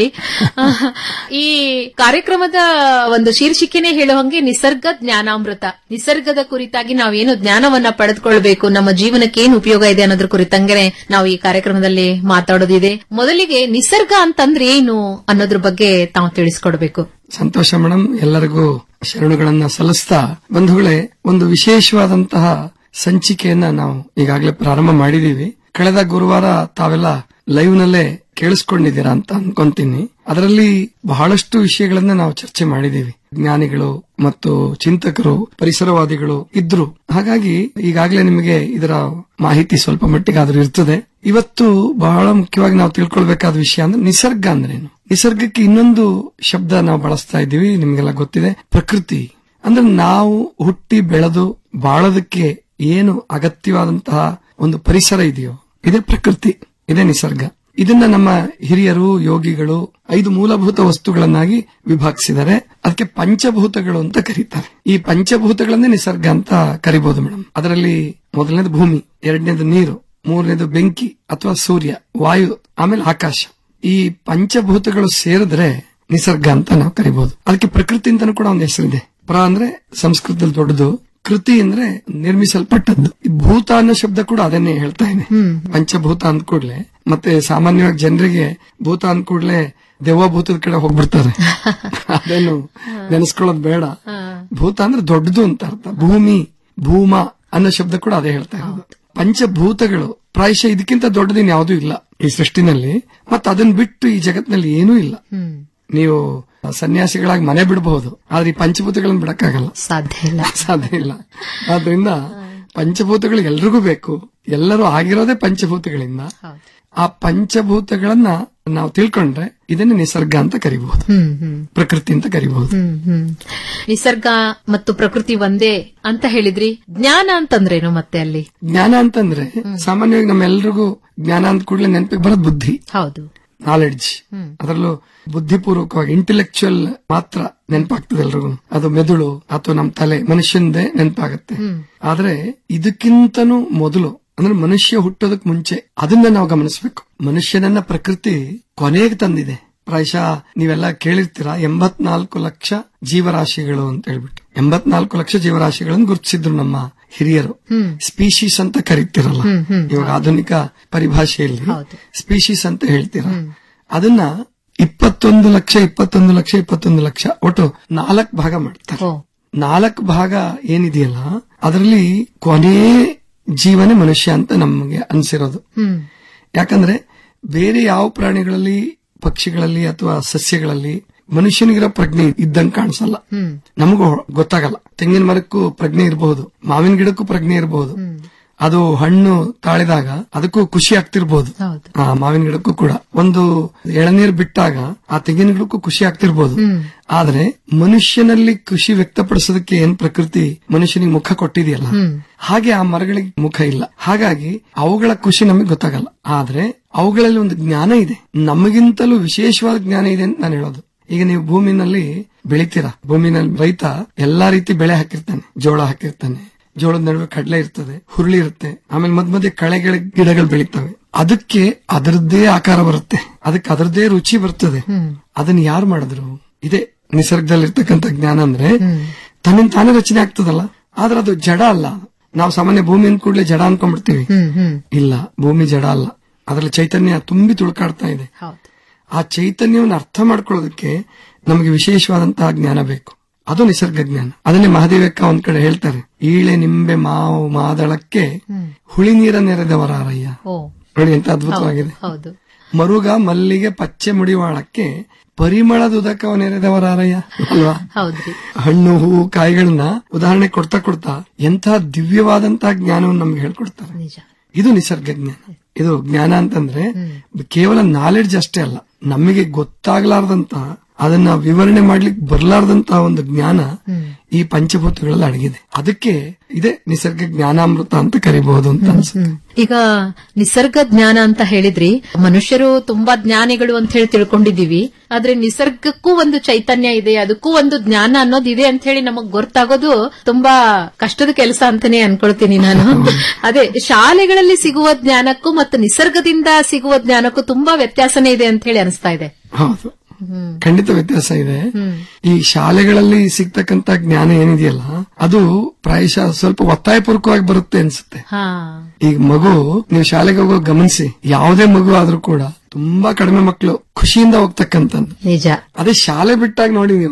ಈ ಕಾರ್ಯಕ್ರಮದ ಒಂದು ಶೀರ್ಷಿಕೆನೇ ಹೇಳುವಂಗೆ ನಿಸರ್ಗ ಜ್ಞಾನಾಮೃತ ನಿಸರ್ಗದ ಕುರಿತಾಗಿ ನಾವೇನು ಜ್ಞಾನವನ್ನ ಪಡೆದುಕೊಳ್ಬೇಕು ನಮ್ಮ ಜೀವನಕ್ಕೆ ಏನು ಉಪಯೋಗ ಇದೆ ಅನ್ನೋದ್ರ ಕುರಿತಂಗೆ ನಾವು ಈ ಕಾರ್ಯಕ್ರಮದಲ್ಲಿ ಮಾತಾಡೋದಿದೆ ಮೊದಲಿಗೆ ನಿಸರ್ಗ ಅಂತಂದ್ರೆ ಏನು ಅನ್ನೋದ್ರ ಬಗ್ಗೆ ತಾವು ತಿಳಿಸ್ಕೊಡ್ಬೇಕು ಸಂತೋಷ ಮೇಡಮ್ ಎಲ್ಲರಿಗೂ ಶರಣುಗಳನ್ನ ಸಲ್ಲಿಸ್ತಾ ಬಂಧುಗಳೇ ಒಂದು ವಿಶೇಷವಾದಂತಹ ಸಂಚಿಕೆಯನ್ನ ನಾವು ಈಗಾಗಲೇ ಪ್ರಾರಂಭ ಮಾಡಿದೀವಿ ಕಳೆದ ಗುರುವಾರ ತಾವೆಲ್ಲ ಲೈವ್ ನಲ್ಲೇ ಕೇಳಿಸ್ಕೊಂಡಿದ್ದೀರಾ ಅಂತ ಅನ್ಕೊಂತೀನಿ ಅದರಲ್ಲಿ ಬಹಳಷ್ಟು ವಿಷಯಗಳನ್ನ ನಾವು ಚರ್ಚೆ ಮಾಡಿದೀವಿ ಜ್ಞಾನಿಗಳು ಮತ್ತು ಚಿಂತಕರು ಪರಿಸರವಾದಿಗಳು ಇದ್ರು ಹಾಗಾಗಿ ಈಗಾಗಲೇ ನಿಮಗೆ ಇದರ ಮಾಹಿತಿ ಸ್ವಲ್ಪ ಮಟ್ಟಿಗಾದ್ರೂ ಇರ್ತದೆ ಇವತ್ತು ಬಹಳ ಮುಖ್ಯವಾಗಿ ನಾವು ತಿಳ್ಕೊಳ್ಬೇಕಾದ ವಿಷಯ ಅಂದ್ರೆ ನಿಸರ್ಗ ಅಂದ್ರೇನು ನಿಸರ್ಗಕ್ಕೆ ಇನ್ನೊಂದು ಶಬ್ದ ನಾವು ಬಳಸ್ತಾ ಇದ್ದೀವಿ ನಿಮ್ಗೆಲ್ಲ ಗೊತ್ತಿದೆ ಪ್ರಕೃತಿ ಅಂದ್ರೆ ನಾವು ಹುಟ್ಟಿ ಬೆಳೆದು ಬಾಳೋದಕ್ಕೆ ಏನು ಅಗತ್ಯವಾದಂತಹ ಒಂದು ಪರಿಸರ ಇದೆಯೋ ಇದೇ ಪ್ರಕೃತಿ ಇದೇ ನಿಸರ್ಗ ಇದನ್ನ ನಮ್ಮ ಹಿರಿಯರು ಯೋಗಿಗಳು ಐದು ಮೂಲಭೂತ ವಸ್ತುಗಳನ್ನಾಗಿ ವಿಭಾಗಿಸಿದ್ದಾರೆ ಅದಕ್ಕೆ ಪಂಚಭೂತಗಳು ಅಂತ ಕರೀತಾರೆ ಈ ಪಂಚಭೂತಗಳನ್ನೇ ನಿಸರ್ಗ ಅಂತ ಕರಿಬಹುದು ಮೇಡಮ್ ಅದರಲ್ಲಿ ಮೊದಲನೇದು ಭೂಮಿ ಎರಡನೇದು ನೀರು ಮೂರನೇದು ಬೆಂಕಿ ಅಥವಾ ಸೂರ್ಯ ವಾಯು ಆಮೇಲೆ ಆಕಾಶ ಈ ಪಂಚಭೂತಗಳು ಸೇರಿದ್ರೆ ನಿಸರ್ಗ ಅಂತ ನಾವು ಕರಿಬಹುದು ಅದಕ್ಕೆ ಪ್ರಕೃತಿ ಅಂತಾನು ಕೂಡ ಒಂದು ಹೆಸರಿದೆ ಪ್ರ ಅಂದ್ರೆ ಸಂಸ್ಕೃತದಲ್ಲಿ ದೊಡ್ಡದು ಕೃತಿ ಅಂದ್ರೆ ನಿರ್ಮಿಸಲ್ಪಟ್ಟದ್ದು ಈ ಭೂತ ಅನ್ನೋ ಶಬ್ದ ಕೂಡ ಅದನ್ನೇ ಹೇಳ್ತಾ ಇದೆ ಪಂಚಭೂತ ಅಂದ ಕೂಡ್ಲೆ ಮತ್ತೆ ಸಾಮಾನ್ಯವಾಗಿ ಜನರಿಗೆ ಭೂತ ಅಂದ ಕೂಡ್ಲೆ ದೆವ್ವಭೂತದ ಕಡೆ ಹೋಗ್ಬಿಡ್ತಾರೆ ಅದೇನು ನೆನೆಸ್ಕೊಳ್ಳೋದು ಬೇಡ ಭೂತ ಅಂದ್ರೆ ದೊಡ್ಡದು ಅಂತ ಅರ್ಥ ಭೂಮಿ ಭೂಮ ಅನ್ನೋ ಶಬ್ದ ಕೂಡ ಅದೇ ಹೇಳ್ತಾ ಇರೋದು ಪಂಚಭೂತಗಳು ಪ್ರಾಯಶಃ ಇದಕ್ಕಿಂತ ದೊಡ್ಡದಿನ್ ಯಾವುದೂ ಇಲ್ಲ ಈ ಸೃಷ್ಟಿನಲ್ಲಿ ಮತ್ತೆ ಅದನ್ನ ಬಿಟ್ಟು ಈ ಜಗತ್ತಿನಲ್ಲಿ ಏನೂ ಇಲ್ಲ ನೀವು ಸನ್ಯಾಸಿಗಳಾಗಿ ಮನೆ ಬಿಡಬಹುದು ಆದ್ರೆ ಈ ಪಂಚಭೂತಗಳನ್ನ ಬಿಡಕ್ಕಾಗಲ್ಲ ಸಾಧ್ಯ ಇಲ್ಲ ಸಾಧ್ಯ ಇಲ್ಲ ಆದ್ರಿಂದ ಪಂಚಭೂತಗಳು ಎಲ್ರಿಗೂ ಬೇಕು ಎಲ್ಲರೂ ಆಗಿರೋದೇ ಪಂಚಭೂತಗಳಿಂದ ಆ ಪಂಚಭೂತಗಳನ್ನ ನಾವು ತಿಳ್ಕೊಂಡ್ರೆ ಇದನ್ನ ನಿಸರ್ಗ ಅಂತ ಕರಿಬಹುದು ಹ್ಮ್ ಹ್ಮ್ ಪ್ರಕೃತಿ ಅಂತ ಕರಿಬಹುದು ಹ್ಮ್ ಹ್ಮ್ ನಿಸರ್ಗ ಮತ್ತು ಪ್ರಕೃತಿ ಒಂದೇ ಅಂತ ಹೇಳಿದ್ರಿ ಜ್ಞಾನ ಅಂತಂದ್ರೇನು ಮತ್ತೆ ಅಲ್ಲಿ ಜ್ಞಾನ ಅಂತಂದ್ರೆ ಸಾಮಾನ್ಯವಾಗಿ ನಮ್ಮೆಲ್ರಿಗೂ ಜ್ಞಾನ ಅಂದ ಕೂಡಲೇ ನೆನಪಿಗೆ ಬರೋದು ಬುದ್ಧಿ ಹೌದು ನಾಲೆಡ್ಜ್ ಅದರಲ್ಲೂ ಬುದ್ಧಿಪೂರ್ವಕವಾಗಿ ಇಂಟೆಲೆಕ್ಚುಯಲ್ ಮಾತ್ರ ನೆನಪಾಗ್ತದೆ ಎಲ್ರಿಗೂ ಅದು ಮೆದುಳು ಅಥವಾ ನಮ್ಮ ತಲೆ ಮನುಷ್ಯಂದೇ ನೆನಪಾಗತ್ತೆ ಆದ್ರೆ ಇದಕ್ಕಿಂತನೂ ಮೊದಲು ಅಂದ್ರೆ ಮನುಷ್ಯ ಹುಟ್ಟೋದಕ್ ಮುಂಚೆ ಅದನ್ನ ನಾವು ಗಮನಿಸಬೇಕು ಮನುಷ್ಯನನ್ನ ಪ್ರಕೃತಿ ಕೊನೆಗೆ ತಂದಿದೆ ಪ್ರಾಯಶಃ ನೀವೆಲ್ಲ ಕೇಳಿರ್ತೀರಾ ಎಂಬತ್ನಾಲ್ಕು ಲಕ್ಷ ಜೀವರಾಶಿಗಳು ಅಂತ ಹೇಳ್ಬಿಟ್ಟು ಎಂಬತ್ನಾಲ್ಕು ಲಕ್ಷ ಜೀವರಾಶಿಗಳನ್ನು ಗುರುತಿಸಿದ್ರು ನಮ್ಮ ಹಿರಿಯರು ಸ್ಪೀಶೀಸ್ ಅಂತ ಕರಿತಿರಲ್ಲ ಇವಾಗ ಆಧುನಿಕ ಪರಿಭಾಷೆಯಲ್ಲಿ ಸ್ಪೀಶೀಸ್ ಅಂತ ಹೇಳ್ತೀರಾ ಅದನ್ನ ಇಪ್ಪತ್ತೊಂದು ಲಕ್ಷ ಇಪ್ಪತ್ತೊಂದು ಲಕ್ಷ ಇಪ್ಪತ್ತೊಂದು ಲಕ್ಷ ಒಟ್ಟು ನಾಲ್ಕು ಭಾಗ ಮಾಡ್ತಾರೆ ನಾಲ್ಕು ಭಾಗ ಏನಿದೆಯಲ್ಲ ಅದರಲ್ಲಿ ಕೊನೇ ಜೀವನೇ ಮನುಷ್ಯ ಅಂತ ನಮಗೆ ಅನ್ಸಿರೋದು ಹ್ಮ್ ಯಾಕಂದ್ರೆ ಬೇರೆ ಯಾವ ಪ್ರಾಣಿಗಳಲ್ಲಿ ಪಕ್ಷಿಗಳಲ್ಲಿ ಅಥವಾ ಸಸ್ಯಗಳಲ್ಲಿ ಮನುಷ್ಯನಿಗಿರೋ ಪ್ರಜ್ಞೆ ಇದ್ದಂಗೆ ಕಾಣಿಸಲ್ಲ ಹ್ಮ್ ನಮಗೂ ಗೊತ್ತಾಗಲ್ಲ ತೆಂಗಿನ ಮರಕ್ಕೂ ಪ್ರಜ್ಞೆ ಇರಬಹುದು ಮಾವಿನ ಗಿಡಕ್ಕೂ ಪ್ರಜ್ಞೆ ಇರಬಹುದು ಅದು ಹಣ್ಣು ತಾಳಿದಾಗ ಅದಕ್ಕೂ ಖುಷಿ ಆಗ್ತಿರ್ಬೋದು ಹೌದು ಆ ಮಾವಿನ ಗಿಡಕ್ಕೂ ಕೂಡ ಒಂದು ಎಳನೀರು ಬಿಟ್ಟಾಗ ಆ ತೆಂಗಿನ ಗಿಡಕ್ಕೂ ಖುಷಿ ಆಗ್ತಿರ್ಬೋದು ಆದ್ರೆ ಮನುಷ್ಯನಲ್ಲಿ ಖುಷಿ ವ್ಯಕ್ತಪಡಿಸೋದಕ್ಕೆ ಏನ್ ಪ್ರಕೃತಿ ಮನುಷ್ಯನಿಗೆ ಮುಖ ಕೊಟ್ಟಿದೆಯಲ್ಲ ಹಾಗೆ ಆ ಮರಗಳಿಗೆ ಮುಖ ಇಲ್ಲ ಹಾಗಾಗಿ ಅವುಗಳ ಖುಷಿ ನಮಗೆ ಗೊತ್ತಾಗಲ್ಲ ಆದ್ರೆ ಅವುಗಳಲ್ಲಿ ಒಂದು ಜ್ಞಾನ ಇದೆ ನಮಗಿಂತಲೂ ವಿಶೇಷವಾದ ಜ್ಞಾನ ಇದೆ ಅಂತ ನಾನು ಹೇಳೋದು ಈಗ ನೀವು ಭೂಮಿನಲ್ಲಿ ಬೆಳಿತೀರಾ ಭೂಮಿನಲ್ಲಿ ರೈತ ಎಲ್ಲಾ ರೀತಿ ಬೆಳೆ ಹಾಕಿರ್ತಾನೆ ಜೋಳ ಹಾಕಿರ್ತಾನೆ ಜೋಳದ ನಡುವೆ ಕಡಲೆ ಇರ್ತದೆ ಹುರುಳಿ ಇರುತ್ತೆ ಆಮೇಲೆ ಮಧ್ಯ ಮಧ್ಯೆ ಕಳೆಗಳ ಗಿಡಗಳು ಬೆಳೀತವೆ ಅದಕ್ಕೆ ಅದರದ್ದೇ ಆಕಾರ ಬರುತ್ತೆ ಅದಕ್ಕೆ ಅದರದ್ದೇ ರುಚಿ ಬರ್ತದೆ ಅದನ್ನ ಯಾರು ಮಾಡಿದ್ರು ಇದೆ ನಿಸರ್ಗದಲ್ಲಿರ್ತಕ್ಕಂಥ ಜ್ಞಾನ ಅಂದ್ರೆ ತನ್ನಿಂದ ತಾನೇ ರಚನೆ ಆಗ್ತದಲ್ಲ ಆದ್ರೆ ಅದು ಜಡ ಅಲ್ಲ ನಾವು ಸಾಮಾನ್ಯ ಭೂಮಿ ಅಂದ ಕೂಡಲೇ ಜಡ ಅನ್ಕೊಂಡ್ಬಿಡ್ತೀವಿ ಹ್ಮ್ ಹ್ಮ್ ಇಲ್ಲ ಭೂಮಿ ಜಡ ಅಲ್ಲ ಅದರಲ್ಲಿ ಚೈತನ್ಯ ತುಂಬಿ ತುಳ್ಕಾಡ್ತಾ ಇದೆ ಹೌದು ಆ ಚೈತನ್ಯವನ್ನು ಅರ್ಥ ಮಾಡ್ಕೊಳ್ಳೋದಕ್ಕೆ ನಮಗೆ ವಿಶೇಷವಾದಂತಹ ಜ್ಞಾನ ಬೇಕು ಅದು ನಿಸರ್ಗ ಜ್ಞಾನ ಅದನ್ನೇ ಮಹಾದೇವಕ್ಕ ಒಂದ್ ಕಡೆ ಹೇಳ್ತಾರೆ ಈಳೆ ನಿಂಬೆ ಮಾವು ಮಾದಳಕ್ಕೆ ಹುಳಿ ನೀರ ನೆರೆದವರಾರಯ್ಯ ಓ ನೋಡಿ ಎಂತ ಅದ್ಭುತವಾಗಿದೆ ಹೌದು ಮರುಗ ಮಲ್ಲಿಗೆ ಪಚ್ಚೆ ಮುಡಿವಾಳಕ್ಕೆ ಪರಿಮಳದ ಉದಕವ ನೆರೆದವರಾರಯ್ಯ ಅಲ್ವಾ ಹೌದ್ರಿ ಹಣ್ಣು ಹೂವು ಕಾಯಿಗಳನ್ನ ಉದಾಹರಣೆ ಕೊಡ್ತಾ ಕೊಡ್ತಾ ಎಂತಹ ದಿವ್ಯವಾದಂತಹ ಜ್ಞಾನವನ್ನು ನಮ್ಗೆ ಹೇಳ್ಕೊಡ್ತಾರೆ ನಿಜ ಇದು ನಿಸರ್ಗ ಜ್ಞಾನ ಇದು ಜ್ಞಾನ ಅಂತಂದ್ರೆ ಕೇವಲ ನಾಲೆಡ್ಜ್ ಅಷ್ಟೇ ಅಲ್ಲ ನಮಗೆ ಗೊತ್ತಾಗ್ಲಾರ್ದಂತ ಅದನ್ನ ವಿವರಣೆ ಮಾಡ್ಲಿಕ್ಕೆ ಬರ್ಲಾರ್ದಂತಹ ಒಂದು ಜ್ಞಾನ ಈ ಪಂಚಭೂತಗಳಲ್ಲಿ ಅಡಗಿದೆ ಅದಕ್ಕೆ ಇದೇ ನಿಸರ್ಗ ಜ್ಞಾನಾಮೃತ ಅಂತ ಕರಿಬಹುದು ಅಂತ ಅನ್ಸುತ್ತೆ ಈಗ ನಿಸರ್ಗ ಜ್ಞಾನ ಅಂತ ಹೇಳಿದ್ರಿ ಮನುಷ್ಯರು ತುಂಬಾ ಜ್ಞಾನಿಗಳು ಅಂತ ಹೇಳಿ ತಿಳ್ಕೊಂಡಿದೀವಿ ಆದ್ರೆ ನಿಸರ್ಗಕ್ಕೂ ಒಂದು ಚೈತನ್ಯ ಇದೆ ಅದಕ್ಕೂ ಒಂದು ಜ್ಞಾನ ಅನ್ನೋದಿದೆ ಅಂತ ಹೇಳಿ ನಮಗ್ ಗೊತ್ತಾಗೋದು ತುಂಬಾ ಕಷ್ಟದ ಕೆಲಸ ಅಂತಾನೆ ಅನ್ಕೊಳ್ತೀನಿ ನಾನು ಅದೇ ಶಾಲೆಗಳಲ್ಲಿ ಸಿಗುವ ಜ್ಞಾನಕ್ಕೂ ಮತ್ತು ನಿಸರ್ಗದಿಂದ ಸಿಗುವ ಜ್ಞಾನಕ್ಕೂ ತುಂಬಾ ವ್ಯತ್ಯಾಸನೇ ಇದೆ ಅಂತ ಹೇಳಿ ಅನಿಸ್ತಾ ಇದೆ ಹೌದು ಖಂಡಿತ ವ್ಯತ್ಯಾಸ ಇದೆ ಈ ಶಾಲೆಗಳಲ್ಲಿ ಸಿಗ್ತಕ್ಕಂತ ಜ್ಞಾನ ಏನಿದೆಯಲ್ಲ ಅದು ಪ್ರಾಯಶಃ ಸ್ವಲ್ಪ ಒತ್ತಾಯಪೂರ್ವಕವಾಗಿ ಬರುತ್ತೆ ಅನ್ಸುತ್ತೆ ಹಾ ಈಗ ಮಗು ನೀವು ಶಾಲೆಗೆ ಹೋಗೋ ಗಮನಿಸಿ ಯಾವುದೇ ಮಗು ಆದ್ರೂ ಕೂಡ ತುಂಬಾ ಕಡಿಮೆ ಮಕ್ಕಳು ಖುಷಿಯಿಂದ ಹೋಗ್ತಕ್ಕಂಥದ್ದು ನಿಜ ಅದೇ ಶಾಲೆ ಬಿಟ್ಟಾಗ ನೋಡಿ ನೀವು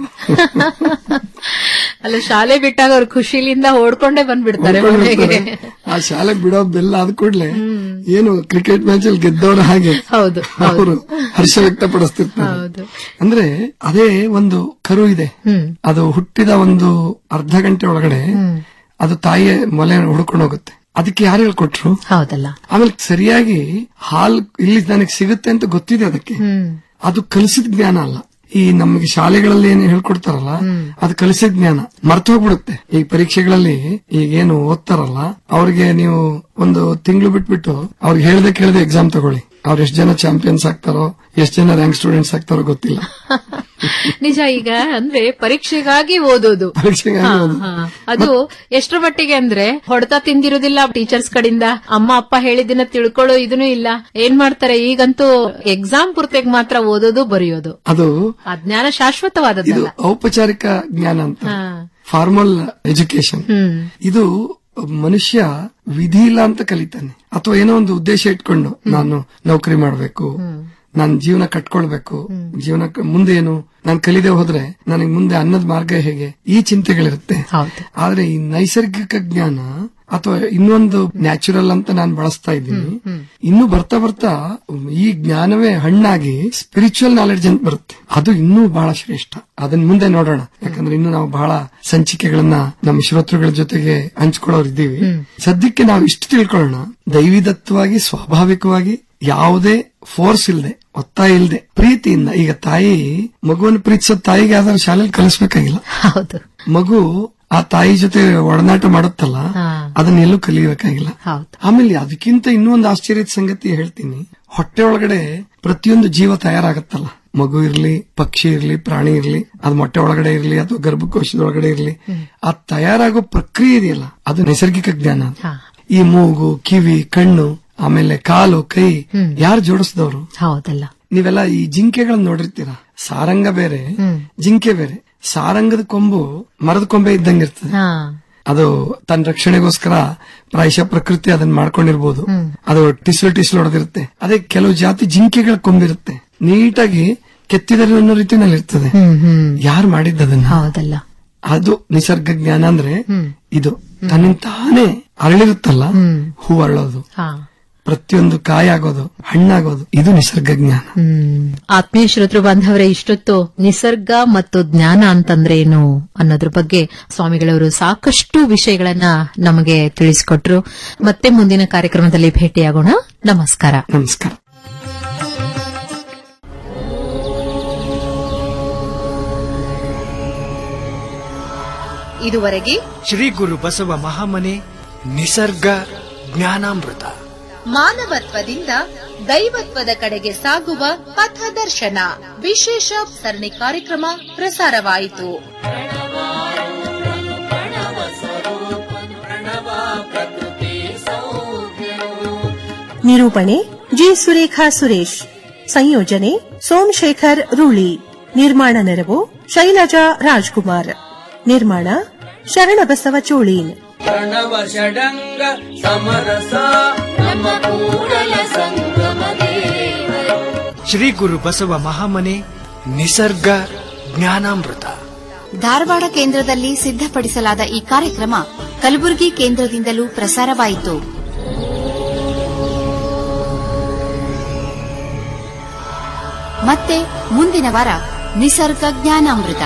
ಅಲ್ಲ ಶಾಲೆ ಬಿಟ್ಟಾಗ ಅವ್ರು ಖುಷಿಲಿಂದ ಓಡ್ಕೊಂಡೇ ಬಂದ್ಬಿಡ್ತಾರೆ ಮನೆಗೆ ಆ ಶಾಲೆ ಬಿಡೋ ಬೆಲ್ಲ ಆದ ಕೂಡ್ಲೆ ಏನು ಕ್ರಿಕೆಟ್ ಮ್ಯಾಚ್ ಅಲ್ಲಿ ಗೆದ್ದವ್ರ ಹಾಗೆ ಹೌದು ಅವರು ಹರ್ಷ ವ್ಯಕ್ತಪಡಿಸ್ತಿರ್ತಾರೆ ಹೌದು ಅಂದ್ರೆ ಅದೇ ಒಂದು ಕರು ಇದೆ ಹ್ಮ್ ಅದು ಹುಟ್ಟಿದ ಒಂದು ಅರ್ಧ ಗಂಟೆ ಒಳಗಡೆ ಅದು ತಾಯಿಯ ಮೊಲೆ ಹುಡ್ಕೊಂಡು ಹೋಗುತ್ತೆ ಅದಕ್ಕೆ ಯಾರು ಹೇಳ್ಕೊಟ್ರು ಹೌದಲ್ಲ ಆಮೇಲೆ ಸರಿಯಾಗಿ ಹಾಲ್ ಇಲ್ಲಿ ನನಗೆ ಸಿಗುತ್ತೆ ಅಂತ ಗೊತ್ತಿದೆ ಅದಕ್ಕೆ ಹ್ಮ್ ಅದು ಕಲಿಸಿದ ಜ್ಞಾನ ಅಲ್ಲ ಈ ನಮಗೆ ಶಾಲೆಗಳಲ್ಲಿ ಏನು ಹೇಳ್ಕೊಡ್ತಾರಲ್ಲ ಅದು ಕಲಿಸಿದ ಜ್ಞಾನ ಮರ್ತು ಹೋಗ್ಬಿಡುತ್ತೆ ಈ ಪರೀಕ್ಷೆಗಳಲ್ಲಿ ಈಗ ಏನು ಓದ್ತಾರಲ್ಲ ಅವ್ರಿಗೆ ನೀವು ಒಂದು ತಿಂಗಳು ಬಿಟ್ಬಿಟ್ಟು ಅವ್ರಿಗೆ ಹೇಳ್ದೆ ಕೇಳದೆ ಎಕ್ಸಾಮ್ ತಗೊಳ್ಳಿ ಅವ್ರು ಎಷ್ಟು ಜನ ಚಾಂಪಿಯನ್ಸ್ ಆಗ್ತಾರೋ ಎಷ್ಟು ಜನ ರ್ಯಾಂಕ್ ಸ್ಟೂಡೆಂಟ್ಸ್ ಆಗ್ತಾರೋ ಗೊತ್ತಿಲ್ಲ ನಿಜ ಈಗ ಅಂದ್ರೆ ಪರೀಕ್ಷೆಗಾಗಿ ಓದೋದು ಪರೀಕ್ಷೆಗಾಗಿ ಹಾ, ಓದೋದು. ಹಾ. ಅದು ಎಷ್ಟರ ಮಟ್ಟಿಗೆ ಅಂದ್ರೆ ಹೊಡೆತ ತಿಂದಿರೋದಿಲ್ಲ ಟೀಚರ್ಸ್ ಕಡೆಯಿಂದ ಅಮ್ಮ ಅಪ್ಪ ಹೇಳಿದ್ದನ್ನ ತಿಳ್ಕೊಳ್ಳೋ ಇದನ್ನು ಇಲ್ಲ ಏನ್ ಮಾಡ್ತಾರೆ ಈಗಂತೂ ಎಕ್ಸಾಮ್ ಪೂರ್ತಿಗೆ ಮಾತ್ರ ಓದೋದು ಬರೆಯೋದು ಅದು ಆ ಜ್ಞಾನ ಇದು ಶಾಶ್ವತವಾದದ್ದಲ್ಲ ಔಪಚಾರಿಕ ಜ್ಞಾನ ಅಂತ ಹಾ. ಫಾರ್ಮಲ್ ಎಜುಕೇಶನ್ ಹ್ಮ್ ಇದು ಮನುಷ್ಯ ವಿಧಿ ಇಲ್ಲ ಅಂತ ಕಲಿತಾನೆ ಅಥವಾ ಏನೋ ಒಂದು ಉದ್ದೇಶ ಇಟ್ಕೊಂಡು ನಾನು ನೌಕರಿ ಮಾಡಬೇಕು ನಾನು ಜೀವನ ಕಟ್ಕೊಳ್ಬೇಕು ಜೀವನ ಮುಂದೆ ಏನು ನಾನು ಕಲಿದೆ ಹೋದ್ರೆ ನನಗೆ ಮುಂದೆ ಅನ್ನದ ಮಾರ್ಗ ಹೇಗೆ ಈ ಚಿಂತೆಗಳಿರುತ್ತೆ ಆದ್ರೆ ಈ ನೈಸರ್ಗಿಕ ಜ್ಞಾನ ಅಥವಾ ಇನ್ನೊಂದು ನ್ಯಾಚುರಲ್ ಅಂತ ನಾನು ಬಳಸ್ತಾ ಇದ್ದೀನಿ ಇನ್ನು ಬರ್ತಾ ಬರ್ತಾ ಈ ಜ್ಞಾನವೇ ಹಣ್ಣಾಗಿ ಸ್ಪಿರಿಚುವಲ್ ನಾಲೆಡ್ಜ್ ಅಂತ ಬರುತ್ತೆ ಅದು ಇನ್ನೂ ಬಹಳ ಶ್ರೇಷ್ಠ ಅದನ್ನ ಮುಂದೆ ನೋಡೋಣ ಯಾಕಂದ್ರೆ ಇನ್ನು ನಾವು ಬಹಳ ಸಂಚಿಕೆಗಳನ್ನ ನಮ್ಮ ಶ್ರೋತೃಗಳ ಜೊತೆಗೆ ಹಂಚ್ಕೊಳ್ಳೋರು ಇದ್ದೀವಿ ಸದ್ಯಕ್ಕೆ ನಾವು ಇಷ್ಟು ತಿಳ್ಕೊಳ್ಳೋಣ ದೈವಿದತ್ವವಾಗಿ ಸ್ವಾಭಾವಿಕವಾಗಿ ಯಾವುದೇ ಫೋರ್ಸ್ ಇಲ್ಲದೆ ಒತ್ತಾಯ ಇಲ್ಲದೆ ಪ್ರೀತಿಯಿಂದ ಈಗ ತಾಯಿ ಮಗುವನ್ನು ಪ್ರೀತಿಸೋ ತಾಯಿಗೆ ಯಾವ್ದಾದ್ರು ಶಾಲೆಯಲ್ಲಿ ಕಲಿಸ್ಬೇಕಾಗಿಲ್ಲ ಹೌದು ಮಗು ಆ ತಾಯಿ ಜೊತೆ ಒಡನಾಟ ಮಾಡುತ್ತಲ್ಲ ಅದನ್ನ ಎಲ್ಲೂ ಕಲಿಯಬೇಕಾಗಿಲ್ಲ ಆಮೇಲೆ ಅದಕ್ಕಿಂತ ಇನ್ನೂ ಒಂದು ಆಶ್ಚರ್ಯದ ಸಂಗತಿ ಹೇಳ್ತೀನಿ ಹೊಟ್ಟೆ ಒಳಗಡೆ ಪ್ರತಿಯೊಂದು ಜೀವ ತಯಾರಾಗತ್ತಲ್ಲ ಮಗು ಇರ್ಲಿ ಪಕ್ಷಿ ಇರ್ಲಿ ಪ್ರಾಣಿ ಇರ್ಲಿ ಅದು ಮೊಟ್ಟೆ ಒಳಗಡೆ ಇರ್ಲಿ ಅಥವಾ ಗರ್ಭಕೋಶದ ಒಳಗಡೆ ಇರ್ಲಿ ಆ ತಯಾರಾಗೋ ಪ್ರಕ್ರಿಯೆ ಇದೆಯಲ್ಲ ಅದು ನೈಸರ್ಗಿಕ ಜ್ಞಾನ ಅದು. ಈ ಮೂಗು ಕಿವಿ ಕಣ್ಣು ಆಮೇಲೆ ಕಾಲು ಕೈ ಯಾರು ಜೋಡಿಸಿದವರು ಹೌದಲ್ಲ ನೀವೆಲ್ಲ ಈ ಜಿಂಕೆಗಳನ್ನ ನೋಡಿರ್ತೀರಾ ಸಾರಂಗ ಬೇರೆ ಜಿಂಕೆ ಬೇರೆ ಸಾರಂಗದ ಕೊಂಬು ಮರದ ಕೊಂಬೆ ಇದ್ದಂಗಿರ್ತದೆ ಹಾ ಅದು ತನ್ನ ರಕ್ಷಣೆಗೋಸ್ಕರ ಪ್ರಾಯಶಃ ಪ್ರಕೃತಿ ಅದನ್ನ ಮಾಡ್ಕೊಂಡಿರ್ಬೋದು ಅದು ಟಿಸ್ಲು ಟಿಸ್ಲು ಹೊಡೆದಿರುತ್ತೆ ಅದೇ ಕೆಲವು ಜಾತಿ ಜಿಂಕೆಗಳ ಕೊಂಬಿರುತ್ತೆ ನೀಟಾಗಿ ಕೆತ್ತಿದರೆ ಅನ್ನೋ ರೀತಿನಲ್ಲಿ ಇರ್ತದೆ ಯಾರು ಮಾಡಿದ್ದದನ್ನ ಹೌದಲ್ಲ ಅದು ನಿಸರ್ಗ ಜ್ಞಾನ ಅಂದ್ರೆ ಇದು ತನ್ನಿಂದ ತಾನೇ ಅರಳಿರುತ್ತಲ್ಲ ಹೂ ಅರಳೋದು ಹಾ ಪ್ರತಿಯೊಂದು ಕಾಯಿ ಆಗೋದು ಹಣ್ಣಾಗೋದು ಇದು ನಿಸರ್ಗ ಜ್ಞಾನ ಹ್ಮ್ ಆತ್ಮೀಯ ಶ್ರೋತೃ ಬಾಂಧವರೇ ಇಷ್ಟೊತ್ತು ನಿಸರ್ಗ ಮತ್ತು ಜ್ಞಾನ ಅಂತಂದ್ರೆ ಏನು ಅನ್ನೋದ್ರ ಬಗ್ಗೆ ಸ್ವಾಮಿಗಳವರು ಸಾಕಷ್ಟು ವಿಷಯಗಳನ್ನ ನಮಗೆ ತಿಳಿಸಿಕೊಟ್ರು ಮತ್ತೆ ಮುಂದಿನ ಕಾರ್ಯಕ್ರಮದಲ್ಲಿ ಭೇಟಿಯಾಗೋಣ ನಮಸ್ಕಾರ ನಮಸ್ಕಾರ ಇದುವರೆಗೆ ಶ್ರೀ ಗುರು ಬಸವ ಮಹಾಮನೆ ನಿಸರ್ಗ ಜ್ಞಾನಾಮೃತ ಮಾನವತ್ವದಿಂದ ದೈವತ್ವದ ಕಡೆಗೆ ಸಾಗುವ ಪಥದರ್ಶನ ವಿಶೇಷ ಸರಣಿ ಕಾರ್ಯಕ್ರಮ ಪ್ರಸಾರವಾಯಿತು ನಿರೂಪಣೆ ಜಿ ಸುರೇಖಾ ಸುರೇಶ್ ಸಂಯೋಜನೆ ಸೋಮಶೇಖರ್ ರೂಳಿ ನಿರ್ಮಾಣ ನೆರವು ಶೈಲಜಾ ರಾಜ್ಕುಮಾರ್ ನಿರ್ಮಾಣ ಶರಣಬಸವ ಚೋಳೀನ್ ಪ್ರಣವ ಷಡಂಗ ಸಮರಸ ನಮ್ಮ ಕೂಡಲ ಸಂಗಮ ದೇವರು ಶ್ರೀ ಗುರು ಬಸವ ಮಹಾಮನೆ ನಿಸರ್ಗ ಜ್ಞಾನಾಮೃತ ಧಾರವಾಡ ಕೇಂದ್ರದಲ್ಲಿ ಸಿದ್ಧಪಡಿಸಲಾದ ಈ ಕಾರ್ಯಕ್ರಮ ಕಲಬುರಗಿ ಕೇಂದ್ರದಿಂದಲೂ ಪ್ರಸಾರವಾಯಿತು ಮತ್ತೆ ಮುಂದಿನ ವಾರ ನಿಸರ್ಗ ಜ್ಞಾನಾಮೃತ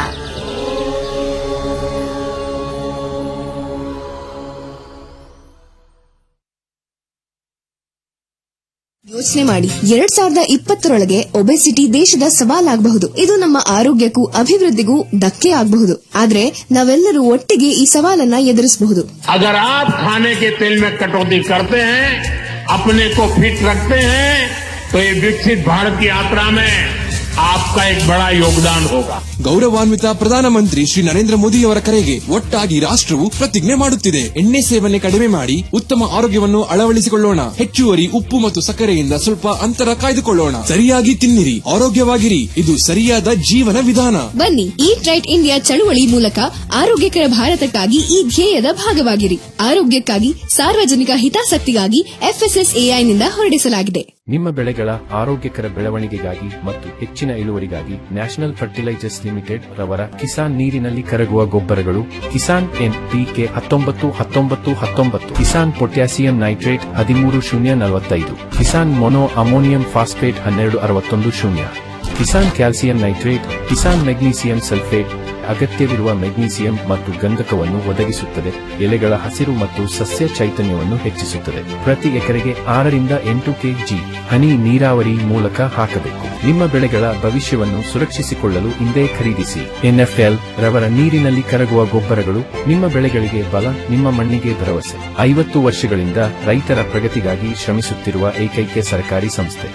ಯೋಚನೆ ಮಾಡಿ ಎರಡ್ ಸಾವಿರದ ಇಪ್ಪತ್ತರೊಳಗೆ ಒಬೆಸಿಟಿ ದೇಶದ ಸವಾಲಾಗಬಹುದು ಇದು ನಮ್ಮ ಆರೋಗ್ಯಕ್ಕೂ ಅಭಿವೃದ್ಧಿಗೂ ಧಕ್ಕೆ ಆಗಬಹುದು ಆದ್ರೆ ನಾವೆಲ್ಲರೂ ಒಟ್ಟಿಗೆ ಈ ಸವಾಲನ್ನ ಎದುರಿಸಬಹುದು अगर आप खाने के तेल में कटौती करते हैं अपने को फिट रखते हैं तो ये विकसित भारत की यात्रा में आपका एक बड़ा योगदान होगा ಗೌರವಾನ್ವಿತ ಪ್ರಧಾನಮಂತ್ರಿ ಶ್ರೀ ನರೇಂದ್ರ ಮೋದಿಯವರ ಕರೆಗೆ ಒಟ್ಟಾಗಿ ರಾಷ್ಟ್ರವು ಪ್ರತಿಜ್ಞೆ ಮಾಡುತ್ತಿದೆ ಎಣ್ಣೆ ಸೇವನೆ ಕಡಿಮೆ ಮಾಡಿ ಉತ್ತಮ ಆರೋಗ್ಯವನ್ನು ಅಳವಡಿಸಿಕೊಳ್ಳೋಣ ಹೆಚ್ಚುವರಿ ಉಪ್ಪು ಮತ್ತು ಸಕ್ಕರೆಯಿಂದ ಸ್ವಲ್ಪ ಅಂತರ ಕಾಯ್ದುಕೊಳ್ಳೋಣ ಸರಿಯಾಗಿ ತಿನ್ನಿರಿ ಆರೋಗ್ಯವಾಗಿರಿ ಇದು ಸರಿಯಾದ ಜೀವನ ವಿಧಾನ ಬನ್ನಿ ಈಟ್ ರೈಟ್ ಇಂಡಿಯಾ ಚಳುವಳಿ ಮೂಲಕ ಆರೋಗ್ಯಕರ ಭಾರತಕ್ಕಾಗಿ ಈ ಧ್ಯೇಯದ ಭಾಗವಾಗಿರಿ ಆರೋಗ್ಯಕ್ಕಾಗಿ ಸಾರ್ವಜನಿಕ ಹಿತಾಸಕ್ತಿಗಾಗಿ ಎಫ್ಎಸ್ಎಸ್ಎಐನಿಂದ ಹೊರಡಿಸಲಾಗಿದೆ ನಿಮ್ಮ ಬೆಳೆಗಳ ಆರೋಗ್ಯಕರ ಬೆಳವಣಿಗೆಗಾಗಿ ಮತ್ತು ಹೆಚ್ಚಿನ ಇಳುವರಿಗಾಗಿ ನ್ಯಾಷನಲ್ ಫರ್ಟಿಲೈಸರ್ಸ್ ಲಿಮಿಟೆಡ್ ರವರ ಕಿಸಾನ್ ನೀರಿನಲ್ಲಿ ಕರಗುವ ಗೊಬ್ಬರಗಳು ಕಿಸಾನ್ ಎನ್ ಪಿಕೆ ಹತ್ತೊಂಬತ್ತು ಹತ್ತೊಂಬತ್ತು ಹತ್ತೊಂಬತ್ತು ಕಿಸಾನ್ ಪೊಟ್ಯಾಸಿಯಂ ನೈಟ್ರೇಟ್ ಹದಿಮೂರು ಶೂನ್ಯ ನಲವತ್ತೈದು ಕಿಸಾನ್ ಮೊನೋ ಅಮೋನಿಯಂ ಫಾಸ್ಫೇಟ್ ಹನ್ನೆರಡು ಅರವತ್ತೊಂದು ಶೂನ್ಯ Kisan calcium nitrate Kisan magnesium sulphate ಅಗತ್ಯವಿರುವ ಮೆಗ್ನೀಸಿಯಂ ಮತ್ತು ಗಂಧಕವನ್ನು ಒದಗಿಸುತ್ತದೆ ಎಲೆಗಳ ಹಸಿರು ಮತ್ತು ಸಸ್ಯ ಚೈತನ್ಯವನ್ನು ಹೆಚ್ಚಿಸುತ್ತದೆ ಪ್ರತಿ ಎಕರೆಗೆ ಆರರಿಂದ ಎಂಟು ಕೆಜಿ ಹನಿ ನೀರಾವರಿ ಮೂಲಕ ಹಾಕಬೇಕು ನಿಮ್ಮ ಬೆಳೆಗಳ ಭವಿಷ್ಯವನ್ನು ಸುರಕ್ಷಿಸಿಕೊಳ್ಳಲು ಇಂದೇ ಖರೀದಿಸಿ ಎನ್ಎಫ್ಎಲ್ ರವರ ನೀರಿನಲ್ಲಿ ಕರಗುವ ಗೊಬ್ಬರಗಳು ನಿಮ್ಮ ಬೆಳೆಗಳಿಗೆ ಬಲ ನಿಮ್ಮ ಮಣ್ಣಿಗೆ ಭರವಸೆ ಐವತ್ತು ವರ್ಷಗಳಿಂದ ರೈತರ ಪ್ರಗತಿಗಾಗಿ ಶ್ರಮಿಸುತ್ತಿರುವ ಏಕೈಕ ಸರ್ಕಾರಿ ಸಂಸ್ಥೆ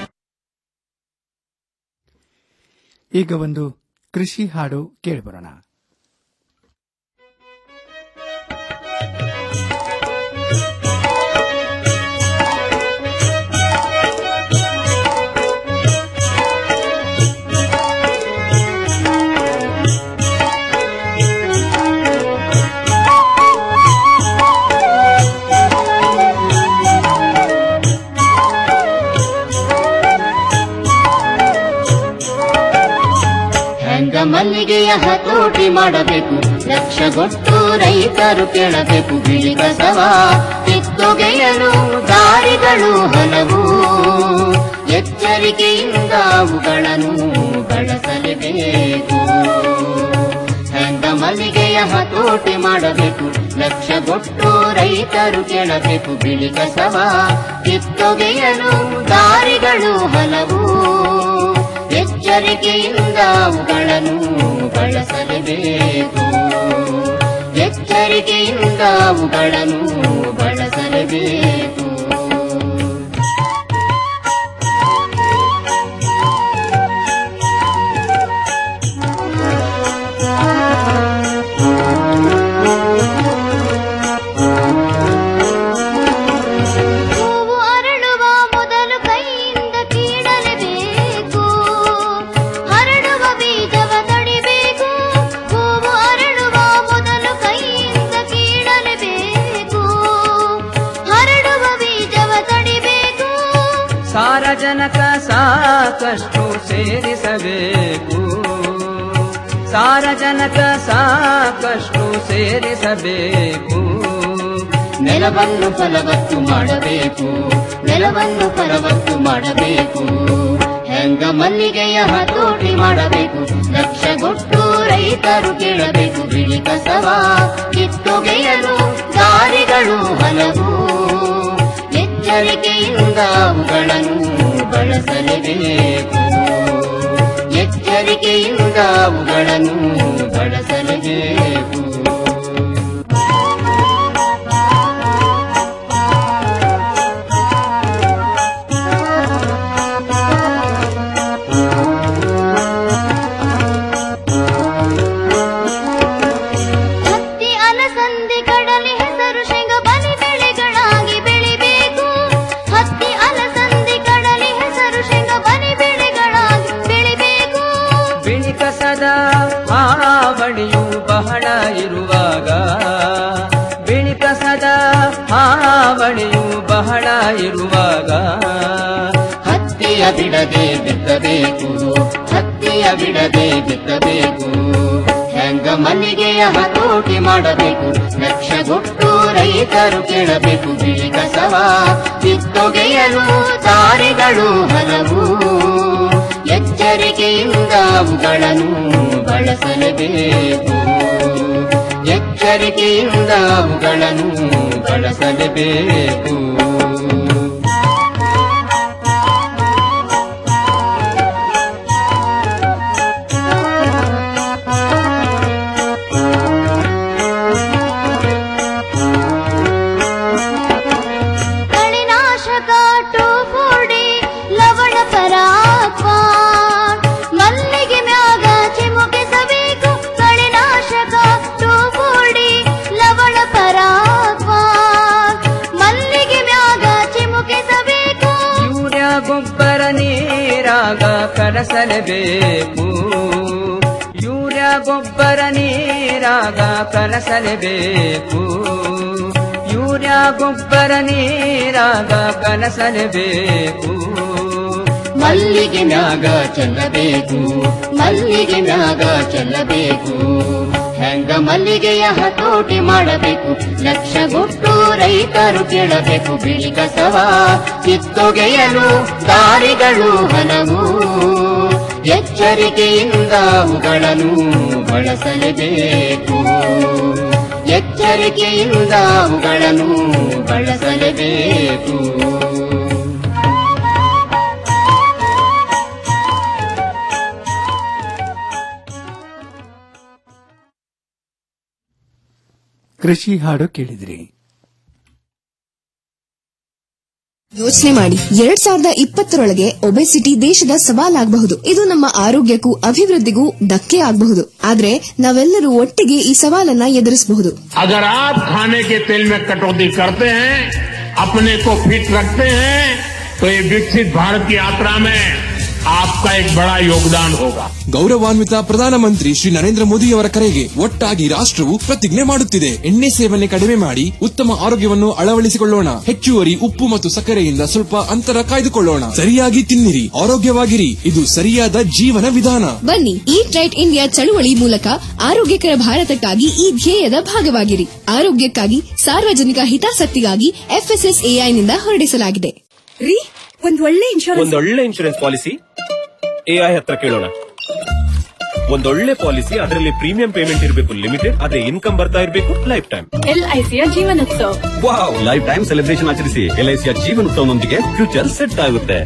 ಈಗ ಒಂದು ಕೃಷಿ ಹಾಡು ಕೇಳಿಬರೋಣ ಹೆಂಗ ಮಲ್ಲಿಗೆಯ ಹತೋಟಿ ಮಾಡಬೇಕು ಲಕ್ಷಗೊಟ್ಟು ರೈತರು ಕೇಳಬೇಕು ಬಿಳಿ ಕಸವ ಕಿತ್ತೊಗೆಯಲು ದಾರಿಗಳು ಹಲವು ಎಚ್ಚರಿಕೆಯಿಂದ ಅವುಗಳನ್ನು ಬಳಸಲೇಬೇಕು ಹೆಂಗ ಮಲ್ಲಿಗೆಯ ಹತೋಟಿ ಮಾಡಬೇಕು ಲಕ್ಷಗೊಟ್ಟು ರೈತರು ಕೇಳಬೇಕು ಬಿಳಿ ಕಸವ ಕಿತ್ತೊಗೆಯಲು ದಾರಿಗಳು ಹಲವು ಎಚ್ಚರಿಕೆಯಿಂದ ಅವುಗಳನ್ನು ಬಳಸಲೇಬೇಕು ಎಚ್ಚರಿಕೆಯಿಂದ ಅವುಗಳನ್ನು ಬಳಸಲೇಬೇಕು ಹೂವು ಅರಳುವ ಮೊದಲು ಕೈಯಿಂದ ಕೀಳಲೇಬೇಕು ಹರಡುವ ಬೀಜವ ತಡಿಬೇಕು ಹೂವು ಅರಳುವ ಮೊದಲು ಕೈಯಿಂದ ಕೀಳಲೇಬೇಕು ಹರಡುವ ಬೀಜವ ತಡಿಬೇಕು ಸಾರಜನಕ ಸಾಕಷ್ಟು ಸೇರಿಸಬೇಕು ಸಾರಜನಕ ಸಾಕಷ್ಟು ಸೇರಿಸಬೇಕು ನೆಲವನ್ನು ಫಲವತ್ತು ಮಾಡಬೇಕು ನೆಲವನ್ನು ಫಲವತ್ತು ಮಾಡಬೇಕು ಹೆಂಗ ಮಲ್ಲಿಗೆಯ ಹತೋಟಿ ಮಾಡಬೇಕು ಲಕ್ಷಗೊಟ್ಟು ರೈತರು ಕೇಳಬೇಕು ಬಿಳಿ ಕಸವ ಕಿತ್ತೊಗೆಯಲು ದಾರಿಗಳು ಹಲವು ಎಚ್ಚರಿಕೆಯಿಂದ ಅವುಗಳನ್ನು ಬಳಸಲೇಬೇಕು ಎಚ್ಚರಿಕೆಯಿಂದ ಅವುಗಳನ್ನು ಬಳಸಲೇಬೇಕು ಹತ್ತಿ ಅಲಸಂದೆ ಕಡಲೆ ಹೆಸರು ಶೇಂಗ ಬಲಿ ಬೆಳೆಗಳಾಗಿ ಬೆಳಿಬೇಕು ಹತ್ತಿ ಅಲಸಂದೆ ಕಡಲೆ ಹೆಸರು ಶೇಂಗ ಬಲಿ ಬೆಳೆಗಳಾಗಿ ಬೆಳಿಬೇಕು ಬಿಳಿ ಕಸದ ಹಾವಳಿಯು ಬಹಳ ಇರುವಾಗ ಬಿಳಿ ಕಸದ ಹಾವಳಿಯು ಬಹಳ ಇರುವಾಗ ಹತ್ತಿಯ ಬಿಡದೆ ಬಿತ್ತಬೇಕು ಹತ್ತಿಯ ಬಿಡದೆ ಬಿತ್ತಬೇಕು ಹೆಂಗ ಮಲ್ಲಿಗೆಯ ಹತೋಟಿ ಮಾಡಬೇಕು ಲಕ್ಷಗೊಟ್ಟು ರೈತರು ಕೇಳಬೇಕು ಬಿಳಿ ಕಸವ ಕಿತ್ತೊಗೆಯಲು ದಾರಿಗಳು ಹಲವು ಎಚ್ಚರಿಕೆಯಿಂದ ಅವುಗಳನ್ನು ಬಳಸಲೇಬೇಕು ಎಚ್ಚರಿಕೆಯಿಂದ ಅವುಗಳನ್ನು ಬಳಸಲೇಬೇಕು ಕಳೆನಾಶಕ ಟೋಫೋಡಿ ಲವಣ ಪರಾಕ್ವ ಮಲ್ಲಿಗೆ ಮ್ಯಾಗ ಚಿಮುಕಿಸಬೇಕು ಕಳೆನಾಶಕ ಟೋಫೋಡಿ ಲವಣ ಪರಾಕ್ವ ಮಲ್ಲಿಗೆ ಮ್ಯಾಗ ಚಿಮುಕಿಸಬೇಕು ಯೂರಿಯಾ ಗೊಬ್ಬರ ನೀರಾಗ ಕಲಸಲೇಬೇಕು ಯೂರಿಯಾ ಗೊಬ್ಬರ ನೀರಾಗ ಕಲಸಲೇಬೇಕು ಯೂರಿಯಾ ಗೊಬ್ಬರ ನೀರಾಗ ಕಲಸಲೇಬೇಕು ಮಲ್ಲಿಗೆ ಮ್ಯಾಗ ಚೆಲ್ಲಬೇಕು ಮಲ್ಲಿಗೆ ಮ್ಯಾಗ ಚೆಲ್ಲಬೇಕು ಹೆಂಗ ಮಲ್ಲಿಗೆಯ ಹತೋಟಿ ಮಾಡಬೇಕು ಲಕ್ಷಗೊಟ್ಟು ರೈತರು ಕೇಳಬೇಕು ಬಿಳಿ ಕಸವ ಕಿತ್ತೊಗೆಯಲು ದಾರಿಗಳು ಹಲವು ಎಚ್ಚರಿಕೆಯಿಂದ ಅವುಗಳನ್ನು ಬಳಸಲೇಬೇಕು ಎಚ್ಚರಿಕೆಯಿಂದ ಅವುಗಳನ್ನು ಬಳಸಲೇಬೇಕು ಕೃಷಿ ಹಾಡು ಕೇಳಿದ್ರಿ ಯೋಚನೆ ಮಾಡಿ ಎರಡ್ ಸಾವಿರದ ಇಪ್ಪತ್ತರೊಳಗೆ ಒಬೆಸಿಟಿ ದೇಶದ ಸವಾಲಾಗಬಹುದು ಇದು ನಮ್ಮ ಆರೋಗ್ಯಕ್ಕೂ ಅಭಿವೃದ್ಧಿಗೂ ಧಕ್ಕೆ ಆಗಬಹುದು ಆದ್ರೆ ನಾವೆಲ್ಲರೂ ಒಟ್ಟಿಗೆ ಈ ಸವಾಲನ್ನ ಎದುರಿಸಬಹುದು अगर आप खाने के तेल में कटौती करते हैं अपने को फिट रखते हैं तो ये विकसित भारत की यात्रा में आपका एक बड़ा योगदान होगा ಗೌರವಾನ್ವಿತ ಪ್ರಧಾನಮಂತ್ರಿ ಶ್ರೀ ನರೇಂದ್ರ ಮೋದಿಯವರ ಕರೆಗೆ ಒಟ್ಟಾಗಿ ರಾಷ್ಟ್ರವು ಪ್ರತಿಜ್ಞೆ ಮಾಡುತ್ತಿದೆ ಎಣ್ಣೆ ಸೇವನೆ ಕಡಿಮೆ ಮಾಡಿ ಉತ್ತಮ ಆರೋಗ್ಯವನ್ನು ಅಳವಡಿಸಿಕೊಳ್ಳೋಣ ಹೆಚ್ಚುವರಿ ಉಪ್ಪು ಮತ್ತು ಸಕ್ಕರೆಯಿಂದ ಸ್ವಲ್ಪ ಅಂತರ ಕಾಯ್ದುಕೊಳ್ಳೋಣ ಸರಿಯಾಗಿ ತಿನ್ನಿರಿ ಆರೋಗ್ಯವಾಗಿರಿ ಇದು ಸರಿಯಾದ ಜೀವನ ವಿಧಾನ ಬನ್ನಿ ಈಟ್ ರೈಟ್ ಇಂಡಿಯಾ ಚಳುವಳಿ ಮೂಲಕ ಆರೋಗ್ಯಕರ ಭಾರತಕ್ಕಾಗಿ ಈ ಧ್ಯೇಯದ ಭಾಗವಾಗಿರಿ ಆರೋಗ್ಯಕ್ಕಾಗಿ ಸಾರ್ವಜನಿಕ ಹಿತಾಸಕ್ತಿಗಾಗಿ ಎಫ್ಎಸ್ಎಸ್ಎಐನಿಂದ ಹೊರಡಿಸಲಾಗಿದೆ ರೀ ಒಂದ್ ಒಳ್ಳೆ ಇನ್ಶೂರೆನ್ಸ್ ಒಂದೊಳ್ಳೆ ಇನ್ಶೂರೆನ್ಸ್ ಪಾಲಿಸಿ ಎಐ ಹತ್ರ ಕೇಳೋಣ ಒಂದೊಳ್ಳೆ ಪಾಲಿಸಿ ಅದರಲ್ಲಿ ಪ್ರೀಮಿಯಂ ಪೇಮೆಂಟ್ ಇರಬೇಕು ಲಿಮಿಟೆಡ್ ಅದೇ ಇನ್ಕಮ್ ಬರ್ತಾ ಇರಬೇಕು ಲೈಫ್ ಟೈಮ್ ಎಲ್ಐಸಿಯ ಜೀವನೋತ್ಸವ ವಾವ್ ಲೈಫ್ ಟೈಮ್ ಸೆಲೆಬ್ರೇಷನ್ ಆಚರಿಸಿ ಎಲ್ಐಸಿಯ ಜೀವನೋತ್ಸವನೊಂದಿಗೆ ಫ್ಯೂಚರ್ ಸೆಟ್ ಆಗುತ್ತೆ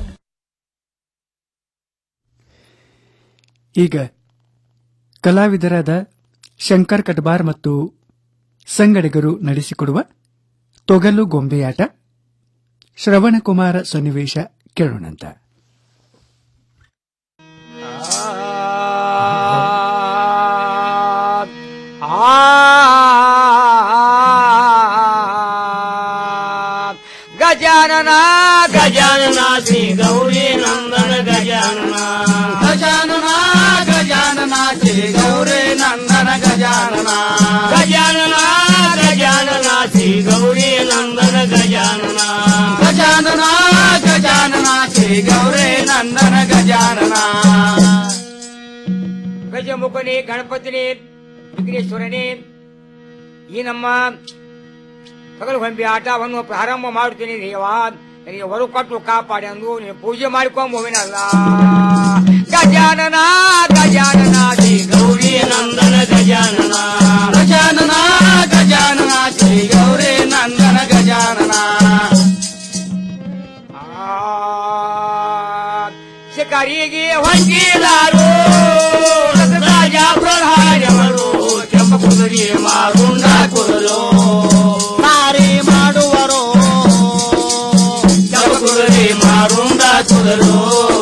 ಈಗ ಕಲಾವಿದರಾದ ಶಂಕರ್ ಕಟ್ಬಾರ್ ಮತ್ತು ಸಂಗಡಿಗರು ನಡೆಸಿಕೊಡುವ ತೊಗಲು ಗೊಂಬೆಯಾಟ ಶ್ರವಣಕುಮಾರ ಸನ್ನಿವೇಶ ಕೇಳೋಣಂತ ಗಜಾನನ ಗಜಾನನ ಶ್ರೀ ಗೌರಿ ನಂದನ ಗಜಾನನ ಗಜಾನನ ಗಜಾನನ ಶ್ರೀ ಗೌರಿ ನಂದನ ಗಜಾನನ ಗಜಾನನ ಗಜಾನನ ಶ್ರೀ ಗೌರಿ ನಂದನ ಗಜಾನನ ಗಜಾನನ ಗಜಾನನ ಶ್ರೀ ಗೌರಿ ನಂದನ ಗಜಾನನ ಗಜಮುಖನೇ ಗಣಪತಿನೇ ವಿಘ್ನೇಶ್ವರನೇ ಈ ನಮ್ಮ ಹಗಲು ಹೊಂಬಿ ಆಟವನ್ನು ಪ್ರಾರಂಭ ಮಾಡುತ್ತೀನಿ ದೇವ ನನಗೆ ಹೊರ ಕೊಟ್ಟು ಕಾಪಾಡಿ ಅಂದು ನೀನು ಪೂಜೆ ಮಾಡಿಕೊಂಡು ಹೋಗಿನಲ್ಲ ಗಜಾನನ ಗಜಾನನ ಶ್ರೀ ಗೌರಿ ನಂದನ ಗಜಾನನ ಗಜಾನನ ಗಜಾನನ ಶ್ರೀ ಗೌರಿ ನಂದನ ಗಜಾನನ ಶಿಕಾರಿಗೆ ಹೊಂದಿಲಾರು ರಾಜ ಪ್ರಧಾನವರು ಕೆಂಪ ಕುದುರೆ ಮಾರುಂಡ ಕುರುಳು ಸಾರಿ ಮಾಡುವರು ಕೆಂಪ ಕುದುರೆ ಮಾರುಂಡ ಕುರುಳು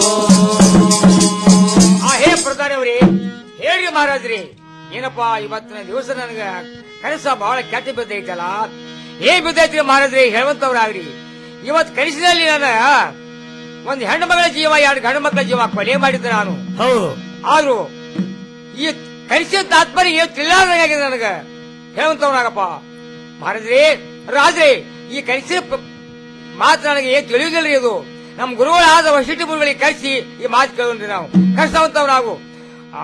ಆ ಹೇ ಪ್ರಧಾನವ್ರಿ ಹೇಳ್ರಿ ಮಹಾರಾಜ್ರಿ ಏನಪ್ಪಾ ಇವತ್ತಿನ ದಿವಸ ನನಗ ಕನಸ ಬಹಳ ಕೆಟ್ಟ ಬಿದ್ದೈತಲ್ಲ ಏನ್ ಬಿದ್ದೈತ್ರಿ ಮಹಾರಾಜ್ರಿ ಹೇಳುವಂತವ್ರಾಗ್ರಿ ಇವತ್ ಕನಸಿನಲ್ಲಿ ನನ್ನ ಒಂದ್ ಹೆಣ್ಣು ಮಗಳ ಜೀವ ಎರಡು ಗಂಡು ಮಕ್ಕಳ ಜೀವ ಕೊಲೆ ಮಾಡಿದ್ದೆ ನಾನು ಹೌದು ಆದ್ರೂ ಈ ಕನಸಿನ ತಾತ್ಪರ್ಯ ಏನು ತಿಳಿಲಾರ್ದಾಗಿದೆ ನನಗ ಹೇಳುವಂತವ್ರಾಗಪ್ಪ ಮಹಾರಾಜ್ರಿ ರಾಜ್ರಿ ಈ ಕನಸಿನ ಪ- ಮಾತು ನನಗೆ ಏನ್ ತಿಳಿಯುವುದಿಲ್ರಿ ಇದು ನಮ್ ಗುರುಗಳಾದ ವಶಿಷ್ಠ ಗುರುಗಳಿಗೆ ಕರೆಸಿ ಈ ಮಾತು ಕೇಳೋಣ್ರಿ ನಾವು ಕರ್ಸವಂತವ್ ನಾವು ಆ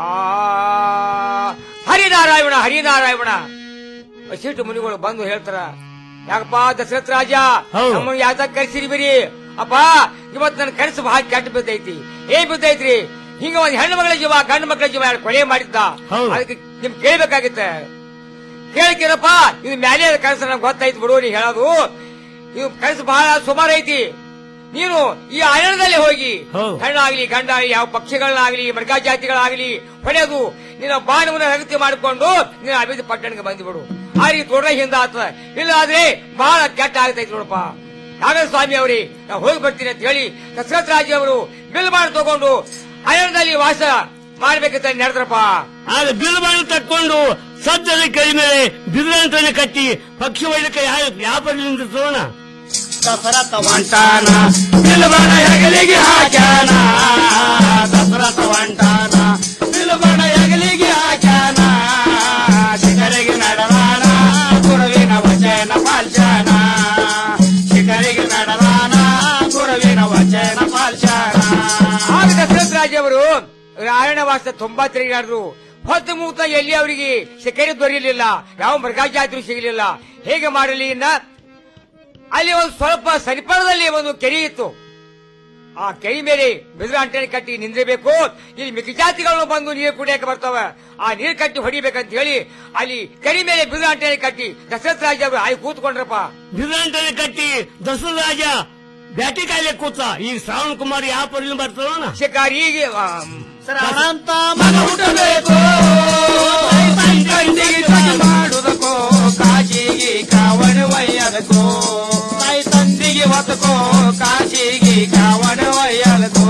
ಹರಿನಾರಾಯಣ ಹರಿನಾರಾಯಣ ವಶಿಷ್ಠ ಮುನಿಗಳು ಬಂದು ಹೇಳ್ತಾರ ಯಾಕಪ್ಪ ದಶರಥ ರಾಜ ನಮ್ಮನ್ನ ಯಾತ ಕರ್ಸಿರಿ ಬಿರಿ ಅಪ್ಪ ಇವತ್ ನನ್ ಕನಸು ಬಹಳ ಕೆಟ್ಟ ಬಿದ್ದೈತಿ ಏನ್ ಬಿದ್ದೈತ್ರಿ ಹಿಂಗ ಒಂದ್ ಹೆಣ್ಣು ಮಗಳ ಜೀವ ಗಂಡು ಮಕ್ಕಳ ಜೀವ ಎರಡು ಕೊಲೆ ಮಾಡಿದ್ದ ಅದಕ್ಕೆ ನಿಮ್ ಕೇಳ್ಬೇಕಾಗಿತ್ತ ಕೇಳಕ್ಕೇನಪ್ಪ ಇದು ಮ್ಯಾಲೆ ಕನಸು ನಂಗೆ ಗೊತ್ತಾಯ್ತು ಬಿಡು ನೀ ಹೇಳೋದು ಇದು ಕನಸು ಬಹಳ ಸುಮಾರು ಐತಿ ನೀನು ಈ ಅರಣ್ಯದಲ್ಲಿ ಹೋಗಿ ಹೆಣ್ಣಾಗ್ಲಿ ಗಂಡಾಗ್ಲಿ ಯಾವ ಪಕ್ಷಿಗಳನ್ನಾಗ್ಲಿ ಮೃಗ ಜಾತಿಗಳಾಗ್ಲಿ ಹೊಡೆದು ನಿನ್ನ ಬಾಣವನ್ನು ರಗತಿ ಮಾಡಿಕೊಂಡು ನಿನ್ನ ಅಭಿವೃದ್ಧಿ ಪಟ್ಟಣಕ್ಕೆ ಬಂದ್ಬಿಡು ಆ ರೀತಿ ತೊಡ್ರೆ ಹಿಂದ ಆಗ್ತದ ಇಲ್ಲ ಆದ್ರೆ ಬಹಳ ಕೆಟ್ಟ ಆಗ್ತೈತಿ ನೋಡಪ್ಪ ನಾಗರ ಸ್ವಾಮಿ ಅವ್ರಿ ನಾ ಹೋಗಿ ಬರ್ತೀನಿ ಅಂತ ಹೇಳಿ ದಶರಥ ರಾಜ ಅವರು ಬಿಲ್ ಮಾಡಿ ತಗೊಂಡು ಅರಣ್ಯದಲ್ಲಿ ವಾಸ ಮಾಡ್ಬೇಕಂತ ನಡೆದ್ರಪ್ಪ ಆಗ ಬಿಲ್ ಮಾಡಿ ತಕ್ಕೊಂಡು ಸಜ್ಜದ ಕೈ ಮೇಲೆ ಬಿದಿರಂತನೆ ಕಟ್ಟಿ ಪಕ್ಷಿ ಒಯ್ದಕ್ಕೆ ವ್ಯಾಪಾರ ನಿಂದಿಸೋಣ ದಸರಥ ವಂಟಾನ ಬಿಲ್ಬಣ ಹೆಗಲಿಗೆ ಹಾಕ್ಯಾನ ದಸರಥ ವಂಟಾನ ಬಿಲ್ಬಣ ಹೆಗಲಿಗೆ ಹಾಕ್ಯಾನ ಶಿಖರಿಗೆ ನಡೆದಾನ ಗುರುವಿನ ವಚನ ಪಾಲ್ಚಾನ ಶಿಖರಿಗೆ ನಡೆದಾನ ಗುರುವಿನ ವಚನ ಪಾಲ್ಚಾನ ಆಗ ದಶರಥ ರಾಜ ಅವರು ಅರಣ್ಯವಾಸ ತುಂಬಾ ತಿರುಗಾಡಿದ್ರು ಹೊತ್ತು ಮೂತ ಎಲ್ಲಿ ಅವರಿಗೆ ಶಿಖರಿ ದೊರೆಯಲಿಲ್ಲ ಯಾವ ಮೃಗ ಜಾತಿ ಸಿಗಲಿಲ್ಲ ಹೇಗೆ ಮಾಡಲಿ ಇನ್ನ ಅಲ್ಲಿ ಒಂದು ಸ್ವಲ್ಪ ಸರಿಪಡದಲ್ಲಿ ಒಂದು ಕೆರೆ ಇತ್ತು ಆ ಕೆರೆ ಮೇಲೆ ಬಿದಿರು ಅಂಟನೆ ಕಟ್ಟಿ ನಿಂದಿರಬೇಕು ಇಲ್ಲಿ ಮಿಗಜಾತಿಗಳು ಬಂದು ನೀರು ಕುಡಿಯಕ್ಕೆ ಬರ್ತಾವ ಆ ನೀರು ಕಟ್ಟಿ ಹೊಡಿಬೇಕಂತ ಹೇಳಿ ಅಲ್ಲಿ ಕೆರೆ ಮೇಲೆ ಬಿದಿರು ಅಂಟನೆ ಕಟ್ಟಿ ದಶರಥ ರಾಜ ಅವರು ಆಗಿ ಕೂತ್ಕೊಂಡ್ರಪ್ಪ ಬಿದಿರಂತನೆ ಕಟ್ಟಿ ದಸರ ರಾಜ ಬ್ಯಾಟಿ ಕಾಯಿಲೆ ಕೂತ ಈಗ ಶ್ರಾವಣ ಕುಮಾರ್ ಯಾವ ಪರಿಣಾಮ ಬರ್ತದೋಣ ಶಿಕಾರಿಗೆ ಶ್ರವಣಂತ ಮಗ ಹುಟ್ಟಬೇಕು ತಂದಿಗೆ ತಗೆ ಮಾಡುವುದಕ್ಕೋ ಕಾಶಿಗೆ ಕಾವಣ ಒಯ್ಯದಕ್ಕೋ ತಾಯಿ ತಂದಿಗೆ ಹೊತ್ತಕೋ ಕಾಶಿಗೆ ಕಾವಣ ಒಯ್ಯದಕ್ಕೋ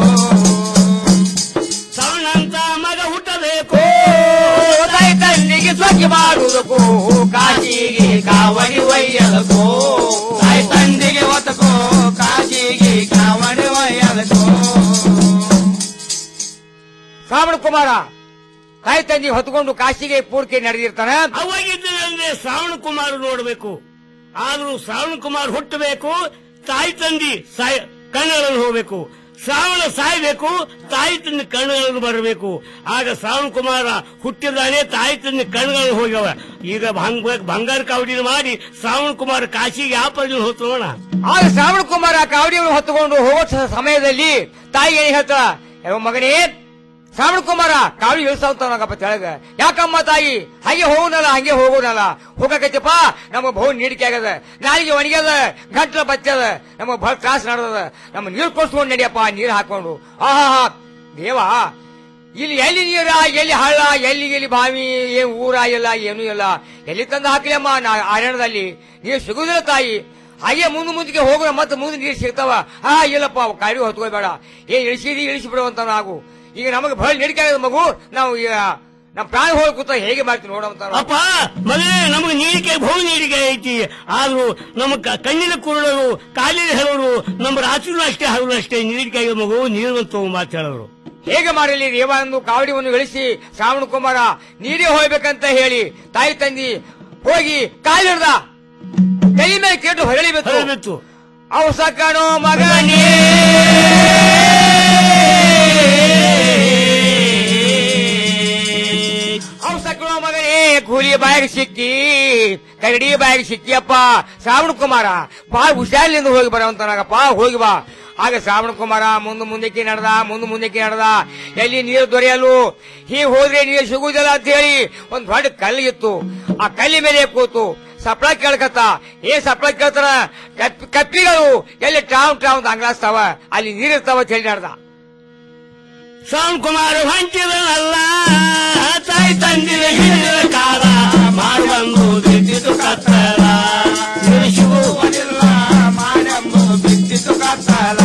ಶ್ರವಣಂತ ಮಗ ಹುಟ್ಟಬೇಕು ತಾಯಿ ತಂದಿಗೆ ಸ್ವಚ್ಛ ಮಾಡುವುದಕ್ಕೋ ಕಾಶಿಗೆ ಕಾವಣಿ ಒಯ್ಯದಕ್ಕೋ ತಾಯಿ ತಂದಿಗೆ ಹೊತ್ತಕೋ ಕಾಶಿಗೆ ಕಾವಣಿ ಒಯ್ಯದಕ್ಕೋ ಶ್ರಾವಣ ಕುಮಾರ ತಾಯಿ ತಂದೆ ಹೊತ್ಕೊಂಡು ಕಾಶಿಗೆ ಪೂರ್ತಿ ನಡೆದಿರ್ತಾನ ಅವಾಗಿದ್ದಂದ್ರೆ ಶ್ರಾವಣ ಕುಮಾರ್ ನೋಡಬೇಕು ಆದ್ರೂ ಶ್ರಾವಣ ಕುಮಾರ್ ಹುಟ್ಟಬೇಕು ತಾಯಿ ತಂದಿ ಸಾಯ ಕಣ್ಣುಗಳನ್ನು ಹೋಗ್ಬೇಕು ಶ್ರಾವಣ ಸಾಯ್ಬೇಕು ತಾಯಿ ತಂದೆ ಕಣ್ಣುಗಳನ್ನು ಬರಬೇಕು ಆಗ ಶ್ರಾವಣ ಕುಮಾರ ಹುಟ್ಟಿದಾನೆ ತಾಯಿ ತಂದೆ ಕಣ್ಣುಗಳನ್ನು ಹೋಗ್ಯವ ಈಗ ಭಂಗ ಬಂಗಾರ ಕಾವಡಿ ಮಾಡಿ ಶ್ರಾವಣ ಕುಮಾರ ಕಾಶಿಗೆ ಯಾವ ಪರ್ಜನ ಹೋತು ನೋಡ ಆಗ ಶ್ರಾವಣ ಕುಮಾರ ಕಾವಡಿಯನ್ನು ಹೊತ್ತುಕೊಂಡು ಹೋಗೋ ಸ- ಸಮಯದಲ್ಲಿ ತಾಯಿ ಏನ್ ಹೇಳ್ತಾಳ "ಏ ಮಗನೇ ಶ್ರಾವಣ ಕುಮಾರ ಕಾವಡಿ ಇಳಿಸಂತವನಾಗಪ್ಪ ತೆಳಗ ಯಾಕಮ್ಮ ತಾಯಿ ಹಾಗೆ ಹೋಗುನಲ್ಲ ಹಂಗೆ ಹೋಗುನಲ್ಲ ಹೋಗಕೈತಿಪ್ಪ ನಮಗ್ ಬಹು ನೀಡಿಕೆ ಆಗದ ನಾಲಿಗೆ ಒಣಗ್ಯದ ಗಂಟ್ಲ ಬತ್ತದ ನಮಗ್ ಬಹಳ ತ್ರಾಸ ನಡೆದದ ನಮ್ಮ ನೀರು ಕೊಡ್ಸ್ಕೊಂಡು ನಡಿಯಪ್ಪ ನೀರು ಹಾಕೊಂಡು ಆಹಾ ದೇವಾ ಇಲ್ಲಿ ಎಲ್ಲಿ ನೀರ ಎಲ್ಲಿ ಹಳ್ಳ ಎಲ್ಲಿ ಎಲ್ಲಿ ಬಾವಿ ಏನ್ ಊರ ಇಲ್ಲ ಏನೂ ಇಲ್ಲ ಎಲ್ಲಿ ತಂದು ಹಾಕ್ಲಿ ಅಮ್ಮ ನಾ ಆರ್ಯಣದಲ್ಲಿ ನೀರು ಸಿಗುದಿಲ್ಲ ತಾಯಿ ಹಾಗೆ ಮುಂದೆ ಮುಂದಕ್ಕೆ ಹೋಗೋಣ ಮತ್ತೆ ಮುಂದೆ ನೀರು ಸಿಗ್ತಾವ ಹಾ ಇಲ್ಲಪ್ಪ ಕಾಡಿ ಹೊತ್ಕೋಬೇಡ ಏನ್ ಇಳಿಸಿದಿ ಇಳಿಸಿ ಬಿಡುವಂತ ನಾವು ಈಗ ನಮಗೆ ಬಹಳ ನೀಡಿಕೆ ಆಗದ ಮಗು ನಾವು ಈಗ ನಮ್ಮ ಪ್ರಾಣ ಹೋಗಿ ಕೂತ ಹೇಗೆ ಮಾಡ್ತೀವಿ ನೋಡುವಂತ ಅಪ್ಪ ಮಗನೇ ನಮಗೆ ನೀಡಿಕೆ ಬಹು ನೀಡಿಕೆ ಐತಿ ಆದ್ರೂ ನಮ್ಮ ಕ- ಕಣ್ಣಿನ ಕುರುಡರು ಕಾಲಿನ ಹೇಳೋರು ನಮ್ಮ ರಾತ್ರಿನೂ ಅಷ್ಟೇ ಹರಳು ಅಷ್ಟೇ ನೀಡಿಕೆ ಆಗಿದೆ ಮಗು ನೀರು ಮಾತು ಹೇಳೋರು ಹೇಗೆ ಮಾಡಲಿ ದೇವಾನಂದು ಕಾವಡಿಯನ್ನು ಇಳಿಸಿ ಶ್ರಾವಣ ಕುಮಾರ ನೀರೇ ಹೋಗ್ಬೇಕಂತ ಹೇಳಿ ತಾಯಿ ತಂದಿ ಹೋಗಿ ಕಾಲಿಡ್ದ ಕೈ ಮೇಲೆ ಕೇಟು ಹೊರಳಿಬೇಕು ಅವಸ ಕಾಣೋ ಮಗನೇ ಅವಸ ಕಾಣೋ ಮಗನೇ ಕೂಲಿ ಬಾಯಿಗೆ ಸಿಕ್ಕಿ ಕರಡಿ ಬಾಯಿಗೆ ಸಿಕ್ಕಿಯಪ್ಪ ಶ್ರಾವಣ ಕುಮಾರ ಬಾ ಹುಷಾರಿನಿಂದ ಹೋಗಿ ಬರೋಂತನಾಗಪ್ಪ ಹೋಗಿ ಬಾ ಆಗ ಶ್ರಾವಣ ಕುಮಾರ ಮುಂದೆ ಮುಂದಕ್ಕೆ ನಡೆದ ಮುಂದೆ ಮುಂದಕ್ಕೆ ನಡೆದ ಎಲ್ಲಿ ನೀರು ದೊರೆಯಲು ಹೀಗೆ ಹೋದ್ರೆ ನೀರು ಸಿಗುವುದಿಲ್ಲ ಅಂತ ಹೇಳಿ ಒಂದ್ ದೊಡ್ಡ ಕಲ್ಲು ಇತ್ತು ಆ ಕಲ್ಲಿ ಮೇಲೆ ಕೂತು ಸಪ್ಳ ಕೇಳ್ಕತ್ತ ಏ ಸಪ್ಳ ಕೇಳ್ತಾರ ಕಪ್- ಕಪ್ಪಿಗಳು ಎಲ್ಲಿ ಟ್ರಾವ್ ಟ್ರಾವ್ ಅಂಗ್ಲಾಸ್ತಾವ ಅಲ್ಲಿ ನೀರಿರ್ತಾವ ಅಂತ ಹೇಳಿ ನಡೆದ ಶ್ರಾವಣ ಕುಮಾರ ಹೊಂಚಿದನಲ್ಲ ತಾಯಿ ತಂದಿನ ಹಿಂದಿನ ಕಾಲ ಮಾಡುವಂದು ಬಿದ್ದಿತು ಕತ್ತಲ ನಿಲ್ಲಿಸುವುದಿಲ್ಲ ಮಾಡಂಬುದು ಬಿದ್ದಿತು ಕತ್ತಲ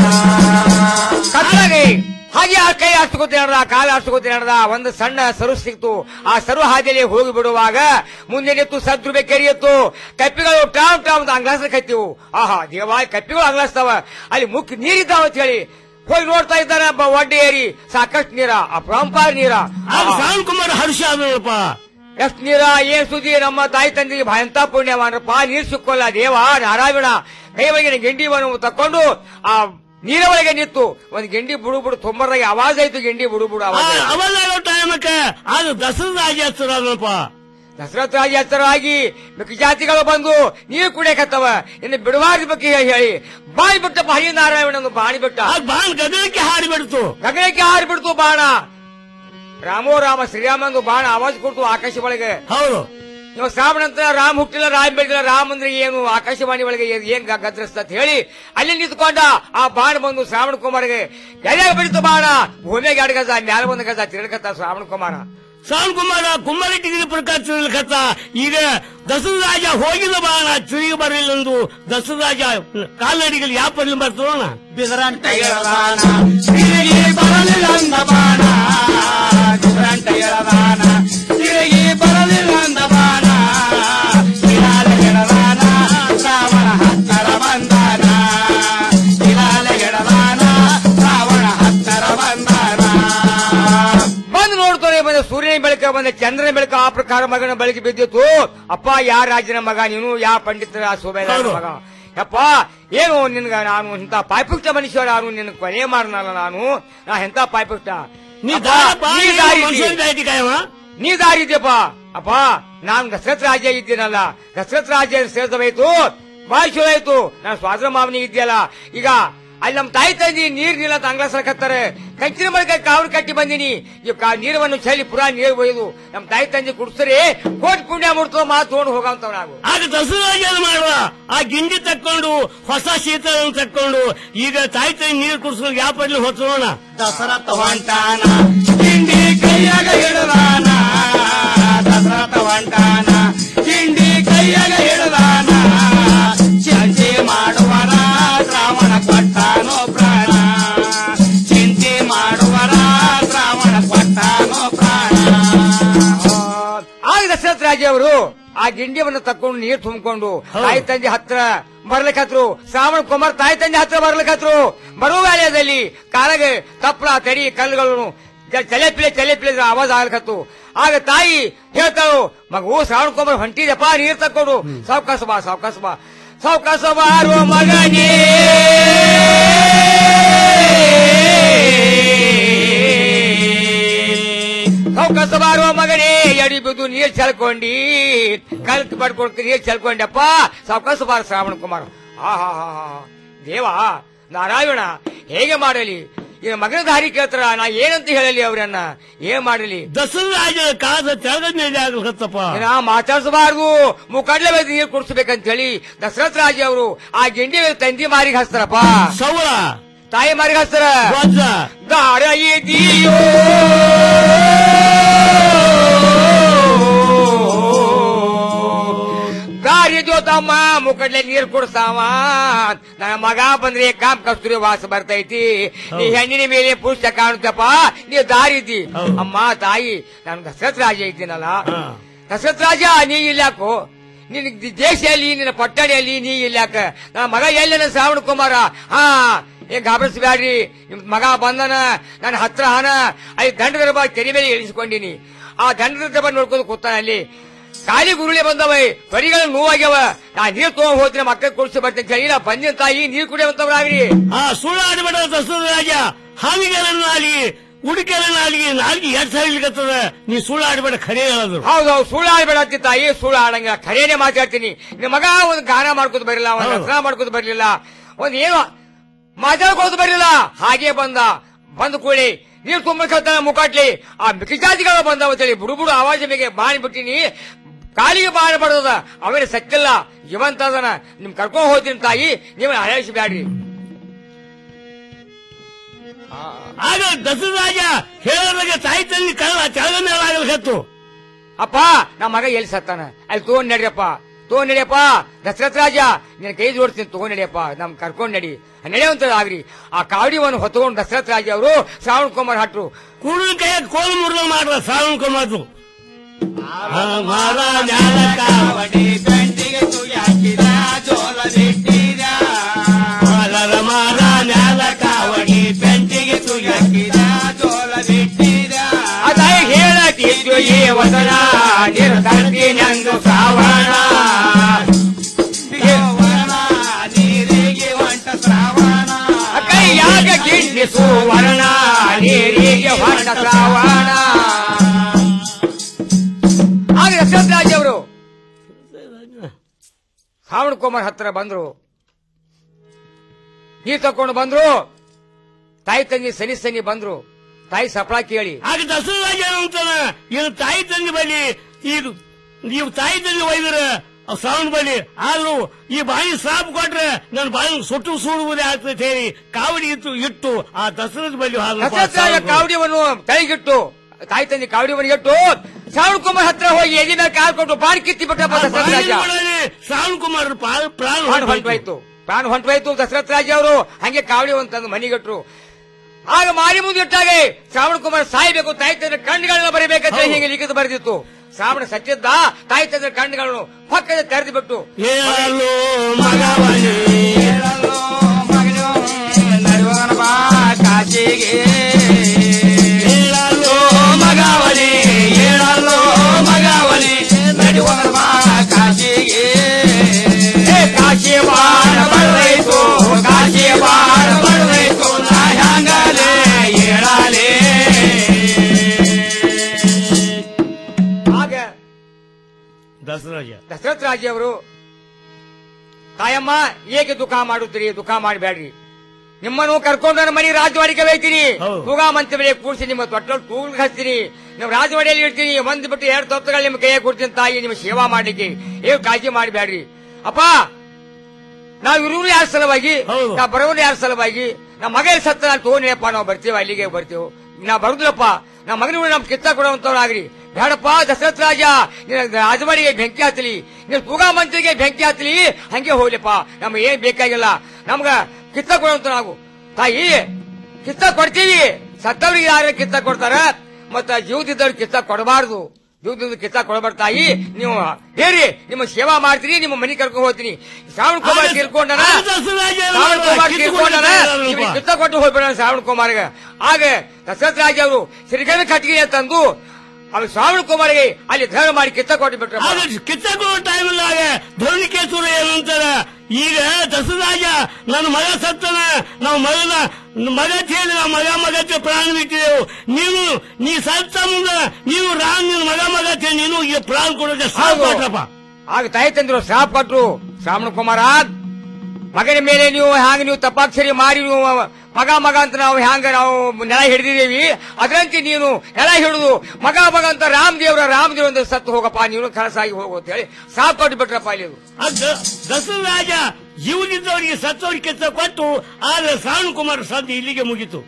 ಕತ್ತಲಾಗಿ ಹಾಗೆ ಆ ಕೈ ಆಡ್ಸ್ಕೊತಿ ನಡೆದ ಕಾಲ ಆಡ್ಸ್ಕೊತಿ ನಡೆದ ಒಂದು ಸಣ್ಣ ಸರು ಸಿಕ್ತು ಆ ಸರು ಹಾದಿಯಲ್ಲಿ ಹೋಗಿ ಬಿಡುವಾಗ ಮುಂದೆ ನಿಂತು ಸದ್ರುಬೆ ಕೆರಿಯಿತ್ತು ಕಪ್ಪಿಗಳು ಟಾಮ್ ಟಾಮ್ ಅಂತ ಅಂಗ್ಲಾಸ್ಲಿಕ್ಕತ್ತಿವು ಆಹಾ ದೇವಾ ಕಪ್ಪಿಗಳು ಅಂಗ್ಲಾಸ್ತಾವ ಅಲ್ಲಿ ಮುಖ್ಯ ನೀರಿದ್ದಾವ ಅಂತ ಹೇಳಿ ಹೋಗಿ ನೋಡ್ತಾ ಇದ್ದಾನೆ ಒಬ್ಬ ಒಡ್ಡೆ ಏರಿ ಸಾಕಷ್ಟು ನೀರ ಅಪರಂಪಾರ ನೀರ ಶ್ರಾವಣ ಕುಮಾರ ಹರ್ಷ ಆದ್ರಪ್ಪ ಎಷ್ಟ್ ನೀರ ಏನ್ ಸುದ್ದಿ ನಮ್ಮ ತಾಯಿ ತಂದೆಗೆ ಭಯಂತ ಪುಣ್ಯವಾನಪ್ಪ ನೀರ್ ಸಿಕ್ಕೋಲ್ಲ ದೇವ ನಾರಾಯಣ ಕೈ ಒಳಗಿನ ಗೆಂಡಿವನ್ನು ತಕೊಂಡು ಆ ನೀರ ಒಳಗೆ ನಿಂತು ಒಂದ್ ಗೆಂಡಿ ಬುಡು ಬುಡು ತೊಂಬರಾಗಿ ಆವಾಜ್ ಆಯ್ತು ಗೆಂಡಿ ಬುಡು ಬುಡು ಆವಾಜ್ ಆಯ್ತು. ಅವಾಗ ಟೈಮಕ್ಕೆ ಅದು ದಸರಾ ರಾಜ ಹಚ್ಚಿರಪ್ಪ ದಸರಥ ರಾಜ ಹತ್ತಿರ ಆಗಿ ಮಿಕ್ಕ ಜಾತಿಗಳು ಬಂದು ನೀರು ಕುಡಿಯಕತ್ತವ ಇನ್ನು ಬಿಡವಾದ ಬಗ್ಗೆ ಹೇಳಿ ಬಾಯಿ ಬಿಟ್ಟಪ್ಪ ಹರಿನಾರಾಯಣ ಬಾಣಿ ಬಿಟ್ಟ ಬಾಣ್ ಗಗನಕ್ಕೆ ಹಾರಿಬಿಡ್ತು ಗಗನಕ್ಕೆ ಹಾರಿಬಿಡ್ತು ಬಾಣ ರಾಮೋ ರಾಮ ಶ್ರೀರಾಮಂದು ಬಾಣ ಆವಾಜ್ ಕೊಡ್ತು ಆಕಾಶ ಒಳಗೆ ಹೌದು ಇವ ಶ್ರಾವಣ ಅಂತ ರಾಮ್ ಹುಟ್ಟಿಲ್ಲ ರಾಮ್ ಬೆಳೆದಿಲ್ಲ ರಾಮ್ ಅಂದ್ರೆ ಏನು ಆಕಾಶವಾಣಿ ಒಳಗೆ ಏನ್- ಏನ್ ಗ- ಗದ್ರಸ್ತ ಅಂತ ಹೇಳಿ ಅಲ್ಲಿ ನಿಂತ್ಕೊಂಡ ಆ ಬಾಣ ಬಂದು ಶ್ರಾವಣ ಕುಮಾರ್ಗೆ ಎಲೆಯಾಗ ಬಿಡಿತು ಬಾಣ ಭೂಮಿಯಾಗ ಎರಡು ಗಜ ಮ್ಯಾಲ ಒಂದು ಗಜ ತಿರುಗತ್ತ ಶ್ರಾವಣ ಕುಮಾರ ಶ್ರಾವಣ ಕುಮಾರ ಕುಮ್ಮರಟ್ಟಿಗಿನ ಪ್ರಕಾರ ತಿರುಗತ್ತ ಈಗ ದಸರಾ ರಾಜ ಹೋಗಿದ ಬಾಣ ತಿರುಗಿ ಬರಲಿಲ್ಲಂದು ದಸರಾ ರಾಜ ಕಾಲ್ನಡಿಗಳು ಯಾವ ಪರ್ಲಿ ಬರ್ತೋಣ ಬಿದರಂಟ ಎಳದಾನ ತಿರುಗಿ ಬರಲಿಲ್ಲಂದ ಬಾಣ ಬಿದರಂಟ ಎಳದಾನ ತಿರುಗಿ ಬರಲಿಲ್ಲಂದ ಬಾಣ ಇಲಾಲ ಎಳದಾನ ರಾವಣ ಹತ್ತರ ಬಂದಾನ ಇಲಾಲ ಎಳದಾನ ರಾವಣ ಹತ್ತರ ಬಂದಾನ ಬಂದು ನೋಡ್ತಾನೆ ಬಂದ ಸೂರ್ಯನ ಬೆಳಕ ಬಂದ ಚಂದ್ರನ ಬೆಳಕ ಆ ಪ್ರಕಾರ ಮಗನ ಬೆಳಕು ಬಿದ್ದಿತ್ತು ಅಪ್ಪ ಯಾ ರಾಜನ ಮಗ ನೀನು ಯಾ ಪಂಡಿತರ ಸುಬೇದಾರ ಮಗ ಯಪ್ಪ ಏನು ನಿನ್ಗ ನಾನು ಇಂತ ಪಾಯ್ಪುಷ್ಟ ಮನುಷ್ಯ ನಾನು ನಿನ್ ಕೊನೆ ಮಾಡನಲ್ಲ ನಾನು ನಾ ಎಂತ ಪಾಯ್ಪುಷ್ಟ ನೀ ಅಪ್ಪ, ದಾರಪ್ಪ, ನೀ ನೀನು ದಾರಿ ಮನುಷ್ಯನ ಇದ್ದಿ. ದಾರಿ ಕಾಯವ? ನೀ ದಾರಿ ಇದೆಯಪ್ಪ ಅಪ್ಪ ನಾನು ದಶರಥ ರಾಜ್ಯ ಇದ್ದೀನಲ್ಲ ದಶರಥ ರಾಜ್ಯ ಸೇರಿಸಬೇಕು ಬಾಳ ಚಲೋ ಆಯ್ತು ನಾನು ಸ್ವಾದ್ರ ಮಾವನಿ ಇದೆಯಲ್ಲ ಈಗ ಅಲ್ಲಿ ನಮ್ಮ ತಾಯಿ ತಂದಿ ನೀರ್ ನಿಲ್ಲ ಅಂಗ್ಲಾಸಕತ್ತಾರೆ ಕಂಚಿನ ಬಳಿಕ ಕಾವಲು ಕಟ್ಟಿ ಬಂದಿನಿ ಈ ಕಾ- ನೀರವನ್ನು ಚಲಿ ಪುರಾ ನೀರು ಒಯ್ದು ನಮ್ಮ ತಾಯಿ ತಂದಿ ಕುಡಿಸ್ತಾರೆ ಕೋಟಿ ಪುಣ್ಯ ಮುಡ್ತೋ ಮಾತು ತಗೊಂಡು ಹೋಗಂತವ್ ನಾವು ಆಗ ದಸರಾ ರಾಜ ಏನ್ ಮಾಡುವ ಆ ಗಿಂಡಿ ತಕ್ಕೊಂಡು ಹೊಸ ಶೀತಲ ತಕ್ಕೊಂಡು ಈಗ ತಾಯಿ ತಾಯಿ ನೀರು ಕುಡಿಸೋ ಯಾವ ಪಡ್ಲಿ ಹೊತ್ತೋಣ ದಸರಥ ಹೊಂಟಾನ ಕಿಂಡಿ ಕೈಯಾಗ ಹಿಡದಾನ ದಸರಥ ಹೊಂಟಾನ ಕಿಂಡಿ ಕೈಯಾಗ ಹಿಡದಾನ ಚಿಂತೆ ಮಾಡುವರ ಶ್ರಾವಣ ಕೊಟ್ಟಾನೋ ಪ್ರಾಣ ಚಿಂತೆ ಮಾಡುವರ ಶ್ರಾವಣ ಕೊಟ್ಟಾನೋ ಪ್ರಾಣ ಆಗ ದಶರಥ ರಾಜ ಅವರು ಆ ಗಿಂಡಿಯನ್ನು ತಕೊಂಡು ನೀರು ತುಂಬಿಕೊಂಡು ತಾಯಿ ತಂದೆ ಹತ್ರ ಬರ್ಲಿಕ್ಕತ್ರು ಶ್ರಾವಣ ಕುಮಾರ್ ತಾಯಿ ತಂದೆ ಹತ್ರ ಬರ್ಲಿಕ್ಕತ್ರು ಬರುವ ವೇಳೆಯಲ್ಲಿ ಕಾಲಗೆ ತಪ್ಪಲ ತಡಿ ಕಲ್ಲುಗಳನ್ನು ಜರ ಚಲೆ ಪಿಲೆ ಚಲೆ ಪಿಲೆ ಜರ ಆವಾಜ್ ಆಗ್ಲಕತ್ತು ಆಗ ತಾಯಿ ಹೇಳ್ತಾಳು ಮಗು ಶ್ರಾವಣ ಕುಮಾರ್ ಹೊಂಟಿದಪ್ಪ ನೀರ್ ತಕ್ಕೊಡು ಸಾವಕಾಶ ಬಾ ಸಾವಕಾಶ ಬಾ ಸಾವಕಾಶ ಬಾರೋ ಮಗನೇ ಸಾವಕಾಶ ಬಾರೋ ಮಗನೇ ಎಡಿ ಬಿದ್ದು ನೀರ್ ಚೆಲ್ಕೊಂಡಿ ಕಲ್ಕ್ ಪಡ್ಕೊಡ್ತೀನಿ ನೀರ್ ಚೆಲ್ಕೊಂಡಪ್ಪ ಸಾವಕಾಶ ಬಾರ ಶ್ರಾವಣ ಕುಮಾರ್ ಹಾ ಹಾ ಹಾ ಹಾ ದೇವ ನಾರಾಯಣ ಹೇಗೆ ಮಾಡಲಿ ಈಗ ಮಗನ ದಾರಿ ಕೇಳ್ತಾರ ನಾ ಏನಂತ ಹೇಳಲಿ ಅವ್ರನ್ನ ಏನ್ ಮಾಡಲಿ ದಸರಾಜನ ಕಾದ ತೆಳದ ಮೇಲೆ ಆಗ್ಲತ್ತಪ್ಪ ಏನ ಮಾತಾಡ್ಸಬಾರ್ದು ಮುಖಡ್ಲೆ ಮೇಲೆ ನೀರು ಕುಡಿಸ್ಬೇಕಂತ ಹೇಳಿ ದಶರಥ ರಾಜ ಅವರು ಆ ಗಿಂಡಿ ಮೇಲೆ ತಂದಿ ಮಾರಿಗೆ ಹಚ್ತಾರಪ್ಪ ಸೌರ ತಾಯಿ ಮಾರಿಗೆ ಹಚ್ತಾರ ವಜ್ರ ದಾರ ಇದೆಯೋ ದಾರಿ ತಮ್ಮ ಮುಖಡ್ಲೆ ನೀರ್ ಕುಡಿಸ್ತಾವ ನನ್ನ ಮಗ ಬಂದ್ರೆ ಕಾಮ್ ಕಸ್ತೂರಿ ವಾಸ ಬರ್ತೈತಿ ನೀ ಹೆಣ್ಣಿನ ಮೇಲೆ ಪುರುಷ ಕಾಣುತ್ತಪ್ಪ ನೀ ದಾರಿ ಇದ್ದಿ ಅಮ್ಮ ತಾಯಿ ನಾನು ದಶರಥ ರಾಜ ಇದ್ದೀನಲ್ಲ ದಶರಥ ರಾಜ ನೀ ಇಲ್ಲಾಕು ನಿನ್ ದೇಶದಲ್ಲಿ ನಿನ್ನ ಪಟ್ಟಣಿಯಲ್ಲಿ ನೀ ಇಲ್ಲಾಕ ನನ್ನ ಮಗ ಎಲ್ಲ ಶ್ರಾವಣ ಕುಮಾರ ಹಾ ಏ ಗಾಬರಿಸಬೇಡ್ರಿ ನಿಮ್ ಮಗ ಬಂದನ ನನ್ನ ಹತ್ರ ಹಣ ಐದು ದಂಡದ ಬಾ ತೆರಿ ಮೇಲೆ ಇಳಿಸಿಕೊಂಡಿನಿ ಆ ದಂಡದ ಬಾ ನೋಡ್ಕೊಂಡು ಕೂತಾನ ಅಲ್ಲಿ ಖಾಲಿ ಗುರುಳೆ ಬಂದವ ಪರಿಗಳ ನೋವಾಗ್ಯವ ನಾ ನೀರ್ ತಗೊಂಡ್ ಹೋದ್ರೆ ಮಕ್ಕಳ ಕುಡಿಸಿ ಬರ್ತೇನೆ ಅಂತ ಹೇಳಿ ನಾ ಬಂದಿನ ತಾಯಿ ನೀರ್ ಕುಡಿಯುವಂತವ್ರಾಗ್ರಿ ಆ ಸುಳ್ಳಾಡಬೇಡ ದಸರಾಜ ಹಾವಿಗೆರನ್ನಾಲಿ ಉಡಿಕೆರನ್ನಾಲಿ ನಾಲ್ಗೆ ಎರಡ್ ಸಾವಿರ ಇಲ್ಲಿಗತ್ತದ ನೀ ಸುಳ್ಳಾಡಬೇಡ ಖರೆ ಹೇಳೋದು ಹೌದೌದು ಸುಳ್ಳು ಆಡ್ಬೇಡ ಅಂತಿ ತಾಯಿ ಸುಳ್ಳು ಆಡಂಗ ಖರೇನೆ ಮಾತಾಡ್ತೀನಿ ನಿಮ್ಮ ಮಗ ಒಂದು ಗಾನ ಮಾಡ್ಕೊತ ಬರಲಿಲ್ಲ ಒಂದು ರಚನಾ ಮಾಡ್ಕೊತ ಬರ್ಲಿಲ್ಲ ಒಂದ್ ಏನು ಮಾತಾಡ್ಕೊತ ಬರ್ಲಿಲ್ಲ ಹಾಗೆ ಬಂದ ಬಂದ ಕೂಡಿ ನೀರು ತುಂಬಕ್ಕಾನ ಮುಕಾಟ್ಲಿ ಆ ಮಿಕಿಜಾತಿಗಳು ಬಂದವ ಅಂತೇಳಿ ಬುಡು ಬುಡು ಆವಾಜ ಮೇಲೆ ಬಾಣಿ ಬಿಟ್ಟಿನಿ ಕಾಲಿಗೆ ಬಾಣ ಬಡದ ಅವನ ಸತ್ತಿಲ್ಲ ಜೀವಂತ ಅದನ ನಿಮ್ ಕರ್ಕೊಂಡ್ ಹೋಗ್ತೀನಿ ತಾಯಿ ನೀವು ಹಳಸಿಬ್ಯಾಡ್ರಿ ಆಗ ದಸರಾಜ ಹೇಳೋದ್ರಾಗೆ ತಾಯಿ ತಂದಿ ಕಳ್ಳ ತೆಳದ ಮೇಲೆ ಆಗಲ್ಕತ್ತು ಅಪ್ಪ ನಮ್ಮ ಮಗ ಎಲ್ಲಿ ಸತ್ತಾನ ಅಲ್ಲಿ ತಗೊಂಡ್ ನಡಿಯಪ್ಪ ತಗೊಂಡ್ ನಡಿಯಪ್ಪ ದಶರಥ ರಾಜ ನಿನ್ನ ಕೈ ಜೋಡ್ತೀನಿ ತಗೊಂಡ್ ನಡಿಯಪ್ಪ ನಮ್ ಕರ್ಕೊಂಡ್ ನಡಿ ನಡೆಯುವಂತ ಆಗ್ರಿ ಆ ಕಾವಡಿವನ್ನು ಹೊತ್ಕೊಂಡು ದಶರಥ ರಾಜ ಅವರು ಶ್ರಾವಣ ಕುಮಾರ್ ಹಟ್ರು ಕೂಡಲ ಕೈ ಕೋಲು ಮುರಿದ ಮಾಡ್ರ ಶ್ರಾವಣ ಕುಮಾರ್ದು ಅದಾಯ ಹೇಳತಿದ್ದು ಈ ವದನ ನಿರ್ಧರ್ತಿನೆಂದು ಶ್ರಾವಣ ಕೈಯಾಗ ಗಿಣ್ಣಿ ಸುವರ್ಣ ನೀರಿಗೆ ಹೊಂಡ ಶ್ರಾವಣ ಆಗ ದಶರಥರಾಜ್ ಅವರು ಶ್ರಾವಣ ಕುಮಾರ್ ಹತ್ರ ಬಂದ್ರು ನೀರ್ ತಕೊಂಡು ಬಂದ್ರು ತಾಯಿ ತಂಗಿ ಸನಿ ಸನಿ ಬಂದ್ರು ತಾಯಿ ಸಪ್ಳ ಕೇಳಿ ಆಗ ದಸರಾಜ ಅಂತಾನ ಇದು ತಾಯಿ ತಂದೆ ಬಳಿ ಇದು ನೀವು ತಾಯಿ ತಂದೆ ಒಯ್ದ್ರ ಶ್ರಾವಣ ಬಳಿ ಆದ್ರೂ ಈ ಬಾಯಿ ಸಾಪ್ ಕೊಟ್ರೆ ನನ್ನ ಬಾಯಿ ಸುಟ್ಟು ಸುಡುವುದೇ ಆಗ್ತದೆ ಹೇಳಿ ಕಾವಡಿ ಇತ್ತು ಇಟ್ಟು ಆ ದಸರದ ಬಳಿ ದಶರಥರಾಜ ಕಾವಡಿಯನ್ನು ತಳಿಗಿಟ್ಟು ತಾಯಿ ತಂದೆ ಕಾವಡಿಯನ್ನು ಇಟ್ಟು ಶ್ರಾವಣ ಕುಮಾರ್ ಹತ್ರ ಹೋಗಿ ಎದಿ ಮೇಲೆ ಕಾಲ್ ಕೊಟ್ಟು ಬಾಣ್ ಕಿತ್ತಿ ಬಿಟ್ಟಪ್ಪ ದಶರಥರಾಜ ಶ್ರಾವಣ ಕುಮಾರ್ ಪ್ರಾಣ ಪ್ರಾಣ ಹೊಂಟೋಯ್ತು ಪ್ರಾಣ ಹೊಂಟೋಯ್ತು ದಶರಥ ರಾಜ ಅವರು ಹಂಗೆ ಕಾವಡಿ ಒಂದು ತಂದು ಮನಿಗಟ್ರು ಆಗ ಮಾರಿ ಮುಂದೆ ಇಟ್ಟಾಗೆ ಶ್ರಾವಣ ಕುಮಾರ್ ಸಾಯ್ಬೇಕು ತಾಯಿ ತಂದ್ರೆ ಕಣ್ಣುಗಳನ್ನ ಬರೀಬೇಕಂತ ಹೀಗೆ ಲಿಖಿತ ಬರೆದಿತ್ತು ಶ್ರಾವಣ ಸತ್ಯದ್ದ ತಾಯಿ ತಂದ್ರೆ ಕಣ್ಣುಗಳನ್ನು ಪಕ್ಕದ ತೆರೆದು ಬಿಟ್ಟು ಹೇಳಲು ಮಗವನೇ ಹೇಳಲು ಮಗವನೇ ಹೇಳಲು ಮಗವನೇ ನಡುವನ ಬಾ ಕಾಶಿಗೆ ಹೇ ಕಾಶಿ ಬಾಣ ಬಡದೈತು ಕಾಶಿ ಬಾಣ ಬಡದೈತು ನಾ ಹ್ಯಾಂಗಲೇ ಹೇಳಲೇ ಆಗ ದಸರಾಜ ದಶರಥ ರಾಜ ಅವರು ತಾಯಮ್ಮ ಏಕೆ ದುಃಖ ಮಾಡುತ್ತೀರಿ ದುಃಖ ಮಾಡಬೇಡ್ರಿ ನಿಮ್ಮನ್ನು ಕರ್ಕೊಂಡು ನನ್ನ ಮನೆ ರಾಜವಾಡಿಗೆ ಹೋಗ್ತೀನಿ ತೂಗ ಮಂಚ ಮೇಲೆ ಕೂಡಿಸಿ ನಿಮ್ಮ ತೊಟ್ಟಲು ತೂಗ್ ಹಚ್ತೀನಿ ನೀವು ರಾಜವಾಡಿಯಲ್ಲಿ ಇರ್ತೀನಿ ಒಂದ್ ಬಿಟ್ಟು ಎರಡು ತೊತ್ತಗಳು ನಿಮ್ಮ ಕೈಯಾಗ ಕೊಡ್ತೀನಿ ತಾಯಿ ನಿಮ್ಮ ಸೇವಾ ಮಾಡ್ಲಿಕ್ಕೆ ಏನು ಕಾಳಜಿ ಮಾಡಬೇಡ್ರಿ ಅಪ್ಪ ನಾವ್ ಇರುವುದು ಯಾರ ಸಲುವಾಗಿ ನಾ ಬರೋದು ಯಾರ ಸಲುವಾಗಿ ನಮ್ಮ ಮಗ ಎಲ್ಲಿ ಸತ್ತ ನಾನು ತಗೊಂಡಿಯಪ್ಪ ನಾವು ಬರ್ತೀವಿ ಅಲ್ಲಿಗೆ ಬರ್ತೀವಿ ನಾ ಬರುದಿಲ್ಲಪ್ಪ ನಮ್ಮ ಮಗನಿಗೂ ನಮ್ ಕಿತ್ತ ಕೊಡುವಂತವ್ರಾಗ್ರಿ ಬೇಡಪ್ಪ ದಶರಥ ರಾಜ ನಿನ್ನ ರಾಜವಾಡಿಗೆ ಬೆಂಕಿ ಹತ್ತಲಿ ನಿನ್ನ ತೂಗ ಮಂತ್ರಿಗೆ ಬೆಂಕಿ ಹತ್ತಲಿ ಹಂಗೆ ಹೋಗ್ಲಿಪ್ಪ ನಮ್ಗೆ ಏನ್ ಬೇಕಾಗಿಲ್ಲ ನಮ್ಗ ಕಿತ್ತ ಕೊಡುವಂತ ನಾವು ತಾಯಿ ಕಿತ್ತ ಕೊಡ್ತೀವಿ ಸತ್ತವ್ರಿಗೆ ಯಾರು ಕಿತ್ತ ಕೊಡ್ತಾರ ಮತ್ತ ಜೀವದಿದ್ದವ್ರಿಗೆ ಕಿತ್ತ ಕೊಡಬಾರ್ದು ದುಡ್ಡು ಕಿತ್ತ ಕೊಡಬೇಡ ತಾಯಿ ನೀವು ಹೇರಿ ನಿಮ್ಮ ಸೇವಾ ಮಾಡ್ತೀನಿ ನಿಮ್ಮ ಮನೆ ಕರ್ಕೊಂಡು ಹೋಗ್ತೀನಿ ಶ್ರಾವಣ ಕುಮಾರ್ ಆಗ- ತೀರ್ಕೊಂಡನ ಆಗ ದಸರಾಜ ಶ್ರಾವಣ ಕುಮಾರ್ ಕಿತ್ತು ತೀರ್ಕೊಂಡನ ಕೊಡ್ತಾರೆ ನಿಮಗೆ ಅಲ್ವಾ? ಕಿತ್ತ ಕೊಟ್ಟು ಹೋಗ್ಬೇಡ ಶ್ರಾವಣ ಕುಮಾರ್ಗೆ ಆಗ ದಶರಥ ರಾಜ ಅವರು ಸಿರಿಗಣ ಕಟ್ಟಿಗೆ ತಂದು ಅವ್ರು ಶ್ರಾವಣ ಕುಮಾರ್ಗೆ ಅಲ್ಲಿ ಧರ್ಮ ಮಾಡಿ ಕಿತ್ತ ಕೊಟ್ಟು ಬಿಟ್ರೆ ಆಗ ಕಿತ್ತಕೊಳ್ಳೋ ಟೈಮಲ್ಲಾಗ ಧೋನಿಕೇಶ್ವರ ಏನಂತಾರ ಈಗ ದಸರಾಜ ನನ್ನ ಮಗ ಸತ್ತನ ನಾವು ಮಗನ ಮಗ ಹೇಳಿ ನಾವು ಮಗ ಮಗ ಅಂತ ಪ್ರಾಣ ಬಿಟ್ಟಿದೆವು ನೀನು ನೀ ಸತ್ತ ಮುಂದೆ ನೀವು ರಾಮ್ ನಿನ್ನ ಮಗ ಮಗ ಅಂತ ನೀನು ಈಗ ಪ್ರಾಣ ಕೊಡೋಕೆ ಸಾಕು ಕೊಟ್ರಪ್ಪ ಆಗ ತಾಯಿ ತಂದ್ರು ಶಾಪ್ ಕೊಟ್ರು ಶ್ರಾವಣ ಕುಮಾರ ಮಗನ ಮೇಲೆ ನೀವು ಹ್ಯಾಂಗ ನೀವು ತಪಾಕ್ಷರಿ ಮಾಡಿ ನೀವು ಮಗ ಮಗ ಅಂತ ನಾವು ಹ್ಯಾಂಗ ನಾವು ನೆಲ ಹಿಡಿದಿದ್ದೇವಿ ಅದರಂತೆ ನೀನು ನೆಲ ಹಿಡಿದು ಮಗ ಮಗ ಅಂತ ರಾಮದೇವ್ರ ರಾಮದೇವ್ ಅಂತ ಸತ್ತು ಹೋಗಪ್ಪ ನೀನು ಕನಸಾಗಿ ಹೋಗು ಅಂತ ಹೇಳಿ ಸಾಪ್ ಕೊಟ್ಟು ಬಿಟ್ರಪ್ಪ ಇಲ್ಲಿ ದಸರಾಜ ಜೀವನಿದ್ದವರಿಗೆ ಸತ್ತವರಿಗೆ ಕಿತ್ತ ಕೊಟ್ಟು ಆದ್ರೆ ಶ್ರಾವಣ ಕುಮಾರ್ ಸದ್ದು ಇಲ್ಲಿಗೆ ಮುಗೀತು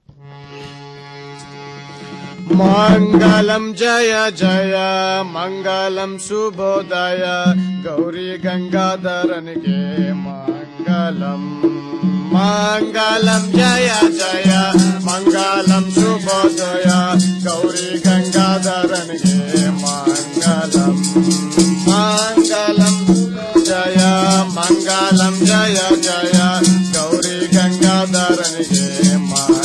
मङ्गलं जय जय मङ्गलं शुभोदय गौरी गङ्गाधरनिगे मङ्गलम् मङ्गलं जय जय मङ्गलं